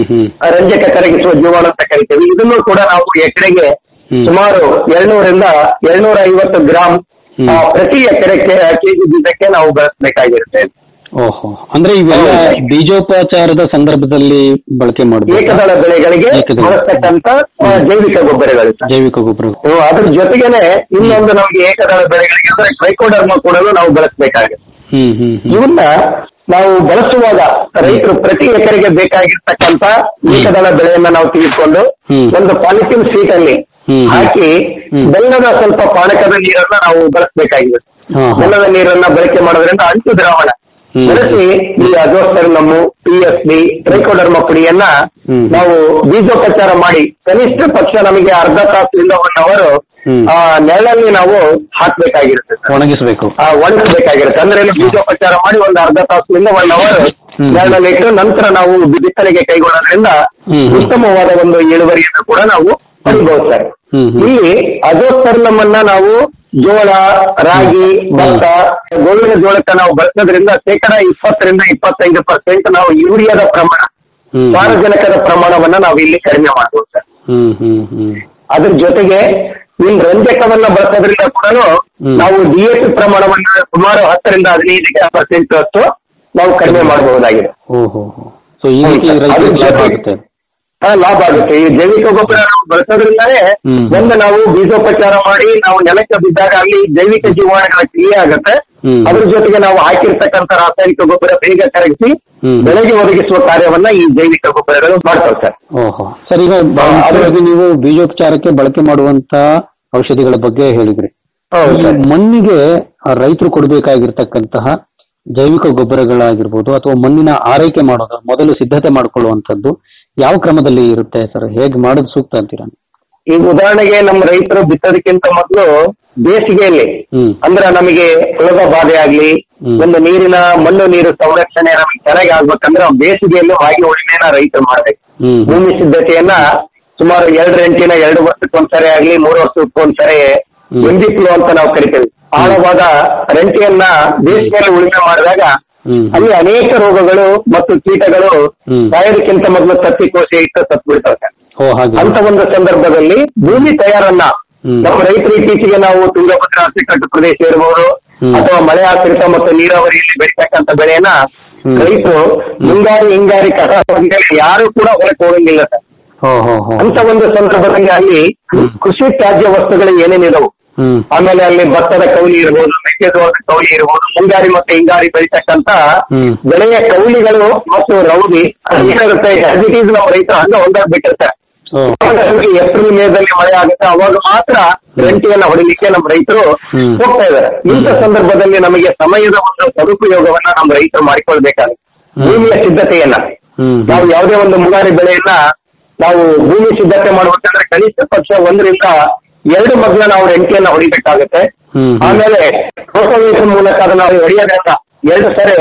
[SPEAKER 18] ರಂಜಕ ಕರಗಿಸುವ ಜೀವಾಣು ಅಂತ ಕರಿತೀವಿ ಇದನ್ನು ಕೂಡ ನಾವು ಎಕರೆಗೆ ಸುಮಾರು ಎರಡ್ನೂರಿಂದ ಎರಡ್ನೂರ ಐವತ್ತು ಗ್ರಾಮ್ ಆ, ಪ್ರತಿ ಎಕರೆ ಕೆಜಿ ಬೀಜಕ್ಕೆ ನಾವು ಬಳಸಬೇಕಾಗಿರುತ್ತೆ
[SPEAKER 17] ಓಹೋ ಅಂದ್ರೆ ಇವೆಲ್ಲ ಬೀಜೋಪಚಾರದ ಸಂದರ್ಭದಲ್ಲಿ ಬಳಕೆ ಮಾಡಬೇಕು
[SPEAKER 18] ಏಕದಳ ಬೆಳೆಗಳಿಗೆ
[SPEAKER 17] ಏಕದಳ.
[SPEAKER 18] ಬಳಸ್ತಕ್ಕಂತ ಆ, ಜೈವಿಕ ಗೊಬ್ಬರಗಳು ಸರ್.
[SPEAKER 17] ಜೈವಿಕ ಗೊಬ್ಬರ
[SPEAKER 18] ಹ್ಮ್, ಅದ್ರ ಜೊತೆಗೇನೆ ಇನ್ನೊಂದು ನಮಗೆ ಏಕದಳ ಬೆಳೆಗಳಿಗೆ ಅಂದ್ರೆ ಟ್ರೈಕೋಡರ್ಮ ಕೂಡ ನಾವು ಬಳಸಬೇಕಾಗುತ್ತೆ
[SPEAKER 17] ಹ್ಮ್ ಹ್ಮ್ ಹ್ಮ್
[SPEAKER 18] ಇವನ್ನ ನಾವು ಬಳಸುವಾಗ ರೈತರು ಪ್ರತಿ ಎಕರೆಗೆ ಬೇಕಾಗಿರ್ತಕ್ಕಂತ ಏಕದಳ ಬೆಳೆಯನ್ನ ನಾವು ತೆಗೆದುಕೊಂಡು ಒಂದು ಪಾಲಿಥಿನ್ ಸೀಟ್ ಅಲ್ಲಿ ಹಾಕಿ ಬೆಲ್ಲದ ಸ್ವಲ್ಪ ಪಾನಕದ ನೀರನ್ನ ನಾವು ಬಳಸಬೇಕಾಗಿದೆ ಬೆಲ್ಲದ ನೀರನ್ನ ಬಳಕೆ ಮಾಡೋದ್ರಿಂದ ಅಂಟು ದ್ರಾವಣ ಬಳಸಿ ಈ ಅಜೋಸ್ತರ್ನಮ್ಮು ಪಿ ಎಸ್ ಡಿ ಟ್ರೈಕೋಡರ್ಮ ಪುಡಿಯನ್ನ ನಾವು ಬೀಜೋಪಚಾರ ಮಾಡಿ ಕನಿಷ್ಠ ಪಕ್ಷ ನಮಗೆ ಅರ್ಧ ತಾಸಿನಿಂದ ಒನ್ ಅವರ್ ಆ ನೆರಳಲ್ಲಿ ನಾವು ಹಾಕ್ಬೇಕಾಗಿರುತ್ತೆ ಸರ್.
[SPEAKER 17] ಒಣಗಿಸಬೇಕು
[SPEAKER 18] ಆ, ಒಣಗಿಸ್ಬೇಕಾಗಿರುತ್ತೆ ಅಂದ್ರೆ ಇಲ್ಲಿ ಬೀಜೋಪಚಾರ ಮಾಡಿ ಒಂದು ಅರ್ಧ ತಾಸಿನಿಂದ ಒನ್ ಅವರ್ ನೆರಳಲ್ಲಿ ಇಟ್ಟು ನಂತರ ನಾವು ಬಿತ್ತನೆಗೆ ಕೈಗೊಳ್ಳೋದ್ರಿಂದ ಉತ್ತಮವಾದ ಒಂದು ಇಳುವರಿಯನ್ನು ಕೂಡ ನಾವು ಪಡಿಬಹುದು ಸರ್ ಇಲ್ಲಿ ಅಜೋಸ್ತರ್ಲಮನ್ನ ನಾವು ಜೋಳ ರಾಗಿ ಭತ್ತ ಗೋವಿನ ಜೋಳಕ್ಕೆ ನಾವು ಬಳಸೋದ್ರಿಂದ ಶೇಕಡ ಇಪ್ಪತ್ತರಿಂದ ಇಪ್ಪತ್ತೈದು ಪರ್ಸೆಂಟ್ ನಾವು ಯೂರಿಯಾದ ಪ್ರಮಾಣ ಸಾರಜನಕದ ಪ್ರಮಾಣವನ್ನ ನಾವು ಇಲ್ಲಿ ಕಡಿಮೆ ಮಾಡಬಹುದು ಸರ್
[SPEAKER 17] ಹ್ಮ್ ಹ್ಮ್ ಹ್ಮ್
[SPEAKER 18] ಅದ್ರ ಜೊತೆಗೆ ಇನ್ ರಂಜಕವನ್ನ ಬಳಸೋದ್ರಿಂದ ಕೂಡ ನಾವು ಡಿ ಎಸ್ ಪ್ರಮಾಣವನ್ನ ಸುಮಾರು ಹತ್ತರಿಂದ ಹದಿನೈದು ಪರ್ಸೆಂಟ್ ಅಷ್ಟು ನಾವು ಕಡಿಮೆ ಮಾಡಬಹುದಾಗಿದೆ
[SPEAKER 17] ಓಹೋ ಸೊ ಈ ರೀತಿ
[SPEAKER 18] ಹೌದು ಸರ್.
[SPEAKER 17] ರೈತರಿಗೆ
[SPEAKER 18] ಅದ್ರ
[SPEAKER 17] ಲಾಭ
[SPEAKER 18] ಜೊತೆಗೆ-
[SPEAKER 17] ಆಗುತ್ತೆ
[SPEAKER 18] ಹಾ, ಲಾಭ ಆಗುತ್ತೆ ಈ ಜೈವಿಕ ಗೊಬ್ಬರ ನಾವು ಬಳಸೋದ್ರಿಂದಾನೇ
[SPEAKER 17] ಹ್ಮ್.
[SPEAKER 18] ಒಂದು ನಾವು ಬೀಜೋಪಚಾರ ಮಾಡಿ ನಾವು ನೆಲಕ್ಕೆ ಬಿದ್ದಾಗ ಅಲ್ಲಿ ಜೈವಿಕ ಜೀವಾಣುಗಳ ಕ್ರಿಯೆ ಆಗುತ್ತೆ
[SPEAKER 17] ಹ್ಮ್.
[SPEAKER 18] ಅದ್ರ ಜೊತೆಗೆ ನಾವು ಹಾಕಿರ್ತಕ್ಕಂಥ ರಾಸಾಯನಿಕ ಗೊಬ್ಬರ ಬೇಗ ಕರಗಿಸಿ
[SPEAKER 17] ಹ್ಮ್.
[SPEAKER 18] ಬೆಳೆಗೆ ಒದಗಿಸುವ ಕಾರ್ಯವನ್ನ ಈ ಜೈವಿಕ ಗೊಬ್ಬರಗಳು ಮಾಡ್ತಾವೆ ಸರ್
[SPEAKER 17] ಓಹೋ ಸರ್ ಈಗ ಬ- ಮುಖ್ಯವಾಗಿ ನೀವು ಬೀಜೋಪಚಾರಕ್ಕೆ ಬಳಕೆ ಮಾಡುವಂತ ಔಷಧಿಗಳ ಬಗ್ಗೆ ಹೇಳಿದ್ರಿ
[SPEAKER 18] ಹೌದು
[SPEAKER 17] ಈ
[SPEAKER 18] ಸರ್.
[SPEAKER 17] ಮಣ್ಣಿಗೆ ಆ ರೈತರು ಕೊಡಬೇಕಾಗಿರ್ತಕ್ಕಂತಹ ಜೈವಿಕ ಗೊಬ್ಬರಗಳಾಗಿರ್ಬೋದು ಅಥವಾ ಮಣ್ಣಿನ ಆರೈಕೆ ಮಾಡೋದು ಮೊದಲು ಸಿದ್ಧತೆ ಮಾಡ್ಕೊಳ್ಳುವಂಥದ್ದು ಯಾವ ಕ್ರಮದಲ್ಲಿ ಇರುತ್ತೆ ಸರ್ ಹೇಗೆ ಮಾಡೋದು ಸೂಕ್ತ ಅಂತೀರಾ
[SPEAKER 18] ಈಗ ಉದಾಹರಣೆಗೆ ನಮ್ಮ ರೈತರು ಬಿತ್ತೋದಕ್ಕಿಂತ ಮೊದಲು ಬೇಸಿಗೆಯಲ್ಲಿ
[SPEAKER 17] ಹ್ಮ್
[SPEAKER 18] ಅಂದ್ರೆ ನಮಗೆ ಹುಳದ ಬಾಧೆ ಆಗ್ಲಿ ಒಂದು ನೀರಿನ ಮಣ್ಣು ನೀರು ಸಂರಕ್ಷಣೆ ನಮಗೆ ಚೆನ್ನಾಗಿ ಆಗ್ಬೇಕಂದ್ರೆ ಬೇಸಿಗೆಯಲ್ಲಿ ಮಾಗಿ ಉಳಿಮೆನ ರೈತರು ಮಾಡ್ಬೇಕು
[SPEAKER 17] ಹ್ಮ್
[SPEAKER 18] ಭೂಮಿ ಸಿದ್ಧತೆಯನ್ನ ಸುಮಾರು ಎರಡು ರೆಂಟಿನ ಎರಡು ವರ್ಷಕ್ಕೊಂದ್ಸರಿ ಆಗ್ಲಿ ಮೂರು ವರ್ಷಕ್ಕೊಂದ್ಸರಿ ಎಂಬಿಕ್ಲು ಅಂತ ನಾವು ಕರಿತೇವೆ ಆಳವಾದ ರೆಂಟಿಯನ್ನ ಬೇಸಿಗೆಯಲ್ಲಿ ಉಳಿಮೆ ಮಾಡಿದಾಗ
[SPEAKER 17] ಹ್ಮ್
[SPEAKER 18] ಅಲ್ಲಿ ಅನೇಕ ರೋಗಗಳು ಮತ್ತು ಕೀಟಗಳು
[SPEAKER 17] ಹ್ಮ್.
[SPEAKER 18] ಸಾಯೋದಕ್ಕಿಂತ ಮೊದಲು ತತ್ತಿ ಕೋಶೆ ಇಟ್ಟು ಸತ್ತು ಬಿಡ್ತವೆ
[SPEAKER 17] ಓ ಹಾಗೆ
[SPEAKER 18] ಅಂತ ಒಂದು ಸಂದರ್ಭದಲ್ಲಿ ಭೂಮಿ ತಯಾರನ್ನ
[SPEAKER 17] ಹ್ಮ್.
[SPEAKER 18] ನಮ್ಮ ರೈತರು ಇತ್ತೀಚೆಗೆ ನಾವು ತುಂಗಭದ್ರಾ ಅಚ್ಚುಕಟ್ಟು ಪ್ರದೇಶ ಇರಬಹುದು
[SPEAKER 17] ಹ್ಮ್.
[SPEAKER 18] ಅಥವಾ ಮಳೆ ಆಶ್ರಿತ ಮತ್ತು ನೀರಾವರಿಯಲ್ಲಿ ಬೆಳೀತಕ್ಕಂಥ ಬೆಳೆಯನ್ನ
[SPEAKER 17] ಹ್ಮ್.
[SPEAKER 18] ರೈತರು ಮುಂಗಾರಿ ಹಿಂಗಾರಿ ಕಸ ಬಂದ್ಮೇಲೆ ಯಾರು ಕೂಡ ಹೊರಕ್ಕೆ ಹೋಗಂಗಿಲ್ಲ ಸರ್
[SPEAKER 17] ಹೋ ಹೋ ಹೋ
[SPEAKER 18] ಅಂತ ಒಂದು ಸಂದರ್ಭದಲ್ಲಿ ಅಲ್ಲಿ ಕೃಷಿ ತ್ಯಾಜ್ಯ ವಸ್ತುಗಳು ಏನೇನಿದಾವು ಆಮೇಲೆ ಅಲ್ಲಿ ಭತ್ತದ ಕೌಲಿ ಇರ್ಬೋದು ಮೆಕ್ಕೆಜೋಳದ ಕೌಲಿ ಇರ್ಬೋದು ಮುಂಗಾರಿ ಮತ್ತೆ ಹಿಂಗಾರಿ ಬೆಳಿತಕ್ಕಂತ ಬೆಳೆಯ ಕೌಲಿಗಳು ಮತ್ತು ರೌದಿ ಏನಾಗುತ್ತೆ ಆಸ್ ಇಟ್ ಈಸ್ ನಮ್ಮ ರೈತರು ಹಂಗ ಹೊಂದಾಗ್ ಬಿಟ್ಟಿರ್ತಾರೆ ಏಪ್ರಿಲ್ ಮೇದಲ್ಲಿ ಮಳೆ ಆಗುತ್ತೆ ಅವಾಗ ಮಾತ್ರ ರಂಟಿಯನ್ನ ಹೊಡಿಲಿಕ್ಕೆ ನಮ್ಮ ರೈತರು ಹೋಗ್ತಾ ಇದ್ದಾರೆ ಇಂಥ ಸಂದರ್ಭದಲ್ಲಿ ನಮಗೆ ಸಮಯದ ಒಂದು ಸದುಪಯೋಗವನ್ನ ನಮ್ಮ ರೈತರು ಮಾಡಿಕೊಳ್ಬೇಕಾಗುತ್ತೆ ಭೂಮಿಯ ಸಿದ್ಧತೆಯನ್ನ ನಾವು ಯಾವುದೇ ಒಂದು ಮುಂಗಾರಿ ಬೆಳೆಯನ್ನ ನಾವು ಭೂಮಿ ಸಿದ್ಧತೆ ಮಾಡ್ಬೇಕಂದ್ರೆ ಕನಿಷ್ಠ ಪಕ್ಷ ಒಂದರಿಂದ ಎರಡು ಮಗ್ಲ ನಾವು ರಂಟಿಯನ್ನ ಹೊಡಿಬೇಕಾಗುತ್ತೆ ಆಮೇಲೆ ರೋಟೋವೇಷನ್ ಮೂಲಕ ಅದನ್ನ ನಾವು ಹೊಡೆಯೋದ್ರಿಂದ ಎರಡು ಸರಿ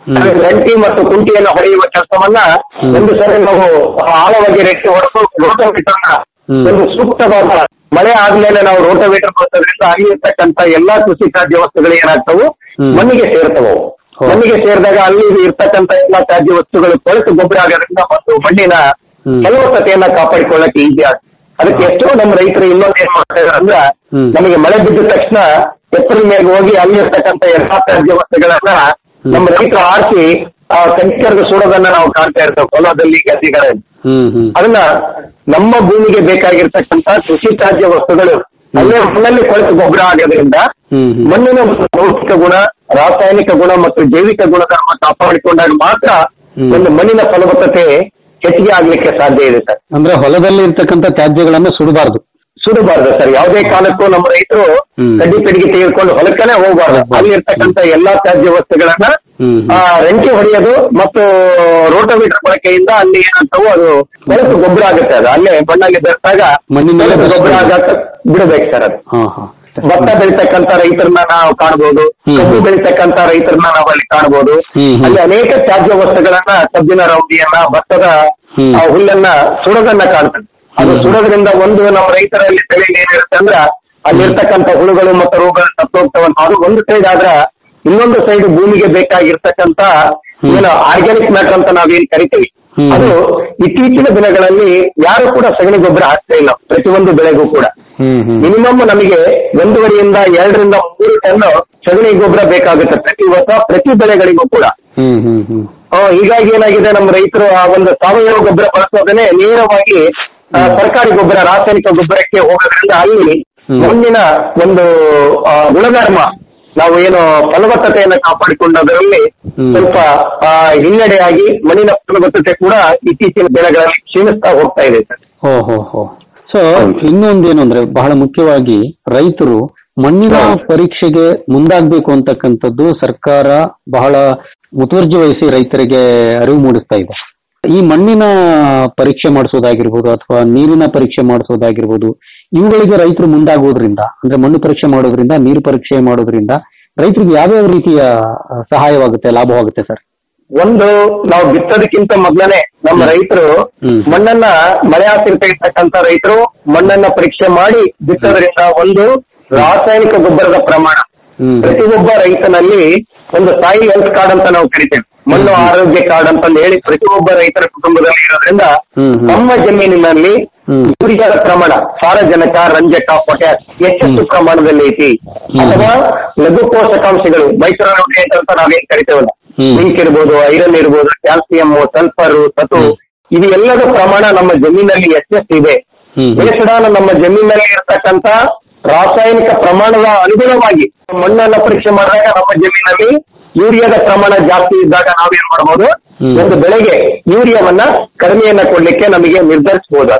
[SPEAKER 18] ರಂಟಿ ಮತ್ತು ಕುಂಟಿಯನ್ನು ಹೊಡೆಯುವ ಕೆಲಸವನ್ನ ಒಂದು ಸರಿ ನಾವು ಆಳವಾಗಿ ರೆಟ್ಟಿ ಹೊಡೆದು ರೋಟೋವೇಟರ್ನ ಒಂದು ಸೂಕ್ತವಾದ ಮಳೆ ಆದ್ಮೇಲೆ ನಾವು ರೋಟೋವೇಟರ್ ಬಳಸೋದ್ರಿಂದ ಅಲ್ಲಿರ್ತಕ್ಕಂಥ ಎಲ್ಲಾ ಕೃಷಿ ತ್ಯಾಜ್ಯ ವಸ್ತುಗಳು ಏನಾಗ್ತವು ಮಣ್ಣಿಗೆ ಸೇರ್ತವು ಮಣ್ಣಿಗೆ ಸೇರಿದಾಗ ಅಲ್ಲಿ ಇರ್ತಕ್ಕಂಥ ಎಲ್ಲಾ ತ್ಯಾಜ್ಯ ವಸ್ತುಗಳು ಕೊಳೆತು ಗೊಬ್ಬರ ಆಗೋದ್ರಿಂದ ಮತ್ತು ಮಣ್ಣಿನ ಫಲವತ್ತತೆಯನ್ನ ಕಾಪಾಡಿಕೊಳ್ಳಕ್ಕೆ ಈಸಿ ಆಗುತ್ತೆ ಅದಕ್ಕೆ ಎಷ್ಟೋ ನಮ್ಮ ರೈತರು ಇನ್ನೊಂದು ಏನ್ ಮಾಡ್ತಾ ಇದಾರೆ ಅಂದ್ರೆ ನಮಗೆ ಮಳೆ ಬಿದ್ದ ತಕ್ಷಣ ಎತ್ತರದ ಮೇಲೆ ಹೋಗಿ ಅಲ್ಲಿರ್ತಕ್ಕಂಥ ಎಲ್ಲಾ ತ್ಯಾಜ್ಯ ವಸ್ತುಗಳನ್ನ ನಮ್ಮ ರೈತರು ಆರಿಸಿ ಆ ಕಂಕರದ ಸುಡೋದನ್ನ ನಾವು ಕಾಣ್ತಾ ಇರ್ತೇವೆ ಹೊಲದಲ್ಲಿ ಗದ್ದೆಗಳಲ್ಲಿ ಅದನ್ನ ನಮ್ಮ ಭೂಮಿಗೆ ಬೇಕಾಗಿರ್ತಕ್ಕಂಥ ಕೃಷಿ ತ್ಯಾಜ್ಯ ವಸ್ತುಗಳು ಅಲ್ಲೇ ಮಣ್ಣಲ್ಲಿ ಕೊಳೆತು ಗೊಬ್ಬರ ಆಗೋದ್ರಿಂದ ಮಣ್ಣಿನ ಭೌತಿಕ ಗುಣ ರಾಸಾಯನಿಕ ಗುಣ ಮತ್ತು ಜೈವಿಕ ಗುಣಧರ್ಮ ಕಾಪಾಡಿಕೊಂಡಾಗ ಮಾತ್ರ ಒಂದು ಮಣ್ಣಿನ ಫಲವತ್ತತೆ ಹೆಚ್ಚಿಗೆ ಆಗ್ಲಿಕ್ಕೆ ಸಾಧ್ಯ ಇದೆ ಸರ್
[SPEAKER 17] ಅಂದ್ರೆ ಹೊಲದಲ್ಲಿ ಇರ್ತಕ್ಕಂಥ ತ್ಯಾಜ್ಯಗಳನ್ನ ಸುಡಬಾರ್ದು
[SPEAKER 18] ಸುಡಬಾರ್ದು ಸರ್ ಯಾವುದೇ ಕಾಲಕ್ಕೂ ನಮ್ಮ ರೈತರು ಕಡ್ಡಿ ಕಡಿಗೆ ತೆಗೆದುಕೊಂಡು ಹೊಲಕ್ಕನೆ ಹೋಗಬಾರ್ದು ಅಲ್ಲಿ ಇರ್ತಕ್ಕಂಥ ಎಲ್ಲಾ ತ್ಯಾಜ್ಯ ವಸ್ತುಗಳನ್ನ ಆ, ರಂಟಿ ಹೊಡೆಯೋದು ಮತ್ತು ರೋಟೋಮೀಟರ್ ಬಳಕೆಯಿಂದ ಅಲ್ಲಿ ಏನಾಗ್ತವೋ ಅದು ಬೆಳೆದು ಗೊಬ್ಬರ ಆಗುತ್ತೆ ಅದು ಅಲ್ಲೇ ಮಣ್ಣಲ್ಲಿ ಬೆರೆತಾಗ
[SPEAKER 17] ಮಣ್ಣಿನಲ್ಲೇ
[SPEAKER 18] ಬೆಳೆದು ಗೊಬ್ಬರ ಆಗಕ್ಕೆ ಬಿಡಬೇಕು ಸರ್ ಅದು
[SPEAKER 17] ಹಾ ಹಾ
[SPEAKER 18] ಭತ್ತ ಬೆಳಿತಕ್ಕಂತ ರೈತರನ್ನ ನಾವು ಕಾಣಬಹುದು ಕಬ್ಬು ಬೆಳಿತಕ್ಕಂತ ರೈತರನ್ನ ನಾವು ಅಲ್ಲಿ ಕಾಣಬಹುದು ಅಲ್ಲಿ ಅನೇಕ ತ್ಯಾಜ್ಯ ವಸ್ತುಗಳನ್ನ ಕಬ್ಬಿನ ರೌದಿಯನ್ನ ಭತ್ತದ ಆ, ಹುಲ್ಲನ್ನ ಸುಡೋದನ್ನ ಕಾಣ್ತದೆ ಅದು ಸುಡೋದ್ರಿಂದ ಒಂದು ನಮ್ಮ ರೈತರಲ್ಲಿ ತಲೆಯಲ್ಲಿ ಏನಿರುತ್ತೆ ಅಂದ್ರ ಅಲ್ಲಿರ್ತಕ್ಕಂಥ ಹುಳುಗಳು ಮತ್ತು ರೋಗಗಳು ಸತ್ತೋಗ್ತವಂತ ಅದು ಒಂದು ಸೈಡ್ ಆದ್ರ ಇನ್ನೊಂದು ಸೈಡ್ ಭೂಮಿಗೆ ಬೇಕಾಗಿರ್ತಕ್ಕಂತ ಏನು ಆರ್ಗ್ಯಾನಿಕ್ ಮ್ಯಾಟರ್ ಅಂತ ನಾವೇನ್ ಕರಿತೀವಿ ಅದು ಇತ್ತೀಚಿನ ದಿನಗಳಲ್ಲಿ ಯಾರು ಕೂಡ ಸಗಣಿ ಗೊಬ್ಬರ ಹಾಕ್ತಾ ಇಲ್ಲ ಪ್ರತಿಯೊಂದು ಬೆಳೆಗೂ ಕೂಡ ಮಿನಿಮಮ್ ನಮಗೆ ಒಂದೂವರೆಯಿಂದ ಎರಡರಿಂದ ಮೂರು ಟನ್ ಸಗಣಿ ಗೊಬ್ಬರ ಬೇಕಾಗುತ್ತೆ ಪ್ರತಿ ವರ್ಷ ಪ್ರತಿ ಬೆಳೆಗಳಿಗೂ ಕೂಡ
[SPEAKER 17] ಹ್ಮ್ ಹ್ಮ್ ಹ್ಮ್
[SPEAKER 18] ಆ, ಹೀಗಾಗಿ ಏನಾಗಿದೆ ನಮ್ಮ ರೈತರು ಆ ಒಂದು ಸಾವಯವ ಗೊಬ್ಬರ ಬಳಸೋದನ್ನೇ ನೇರವಾಗಿ ಆ, ಸರ್ಕಾರಿ ಗೊಬ್ಬರ ರಾಸಾಯನಿಕ ಗೊಬ್ಬರಕ್ಕೆ ಹೋಗೋದ್ರಿಂದ ಅಲ್ಲಿ ಮಣ್ಣಿನ ಒಂದು ಆ, ಗುಣಧರ್ಮ ನಾವು ಏನು ಫಲವತ್ತತೆಯನ್ನು ಕಾಪಾಡಿಕೊಂಡದರಲ್ಲಿ ಸ್ವಲ್ಪ ಆ, ಹಿನ್ನಡೆಯಾಗಿ ಮಣ್ಣಿನ ಫಲವತ್ತತೆ ಕೂಡ ಇತ್ತೀಚಿನ ದಿನಗಳಲ್ಲಿ ಕ್ಷೀಣಿಸ್ತಾ ಹೋಗ್ತಾ ಇದೆ ಸರ್
[SPEAKER 17] ಹೋ ಹೋ ಹೋ ಸೊ ಇನ್ನೊಂದೇನು ಅಂದ್ರೆ ಬಹಳ ಮುಖ್ಯವಾಗಿ ರೈತರು ಮಣ್ಣಿನ ಪರೀಕ್ಷೆಗೆ ಮುಂದಾಗಬೇಕು ಅಂತಕ್ಕಂಥದ್ದು ಸರ್ಕಾರ ಬಹಳ ಮುತುವರ್ಜಿ ವಹಿಸಿ ರೈತರಿಗೆ ಅರಿವು ಮೂಡಿಸ್ತಾ ಇದೆ ಈ ಮಣ್ಣಿನ ಪರೀಕ್ಷೆ ಮಾಡಿಸೋದಾಗಿರ್ಬೋದು ಅಥವಾ ನೀರಿನ ಪರೀಕ್ಷೆ ಮಾಡಿಸೋದಾಗಿರ್ಬೋದು ಇವುಗಳಿಗೆ ರೈತರು ಮುಂದಾಗೋದ್ರಿಂದ ಅಂದ್ರೆ ಮಣ್ಣು ಪರೀಕ್ಷೆ ಮಾಡೋದ್ರಿಂದ ನೀರು ಪರೀಕ್ಷೆ ಮಾಡೋದ್ರಿಂದ ರೈತರಿಗೆ ಯಾವ್ಯಾವ ರೀತಿಯ ಆ, ಸಹಾಯವಾಗುತ್ತೆ ಲಾಭವಾಗುತ್ತೆ ಸರ್
[SPEAKER 18] ಒಂದು ನಾವು ಬಿತ್ತೋದಕ್ಕಿಂತ ಮೊದಲನೇ ನಮ್ಮ ರೈತರು ಮಣ್ಣನ್ನ ಮಳೆ ಆಶ್ರಿತ ಇರ್ತಕ್ಕಂಥ ರೈತರು ಮಣ್ಣನ್ನ ಪರೀಕ್ಷೆ ಮಾಡಿ ಬಿತ್ತೋದ್ರಿಂದ ಒಂದು ರಾಸಾಯನಿಕ ಗೊಬ್ಬರದ ಪ್ರಮಾಣ ಪ್ರತಿಯೊಬ್ಬ ರೈತನಲ್ಲಿ ಒಂದು ಸಾಯಿಲ್ ಹೆಲ್ತ್ ಕಾರ್ಡ್ ಅಂತ ನಾವು ಕರಿತೇವೆ ಮಣ್ಣು ಆರೋಗ್ಯ ಕಾರ್ಡ್ ಅಂತ ಹೇಳಿ ಪ್ರತಿಯೊಬ್ಬ ರೈತರ ಕುಟುಂಬದಲ್ಲಿ ಇರೋದ್ರಿಂದ ನಮ್ಮ ಜಮೀನಿನಲ್ಲಿ ಯೂರಿಯಾದ ಪ್ರಮಾಣ ಸಾರಜನಕ ರಂಜಕ ಪೊಟ್ಯಾಸ್ ಎಷ್ಟು ಪ್ರಮಾಣದಲ್ಲಿ ಐತಿ ಅಥವಾ ಲಘು ಪೋಷಕಾಂಶಗಳು ಮೈಕ್ರೋ ನ್ಯೂಟ್ರಿಯೆಂಟ್ ಅಂತ ನಾವೇನ್ ಕರಿತೇವಲ್ಲ ಜಿಂಕ್ ಇರ್ಬೋದು ಐರನ್ ಇರ್ಬೋದು ಕ್ಯಾಲ್ಸಿಯಂ ಸಲ್ಫರ್ ಸತು ಇದು ಎಲ್ಲದ ಪ್ರಮಾಣ ನಮ್ಮ ಜಮೀನಲ್ಲಿ ಎಷ್ಟೆಷ್ಟಿದೆ ಬೇಸಡಾನ ನಮ್ಮ ಜಮೀನಲ್ಲಿ ಇರ್ತಕ್ಕಂತ ರಾಸಾಯನಿಕ ಪ್ರಮಾಣದ ಅನುಗುಣವಾಗಿ ಮಣ್ಣನ್ನ ಪರೀಕ್ಷೆ ಮಾಡಿದಾಗ ನಮ್ಮ ಜಮೀನಲ್ಲಿ ಯೂರಿಯಾದ ಪ್ರಮಾಣ ಜಾಸ್ತಿ ಇದ್ದಾಗ ನಾವೇನ್ ಮಾಡ್ಬೋದು ಒಂದು ಬೆಳೆಗೆ ಯೂರಿಯಾವನ್ನ ಕಡಿಮೆಯನ್ನ ಕೊಡ್ಲಿಕ್ಕೆ ನಮಗೆ ನಿರ್ಧರಿಸಬಹುದು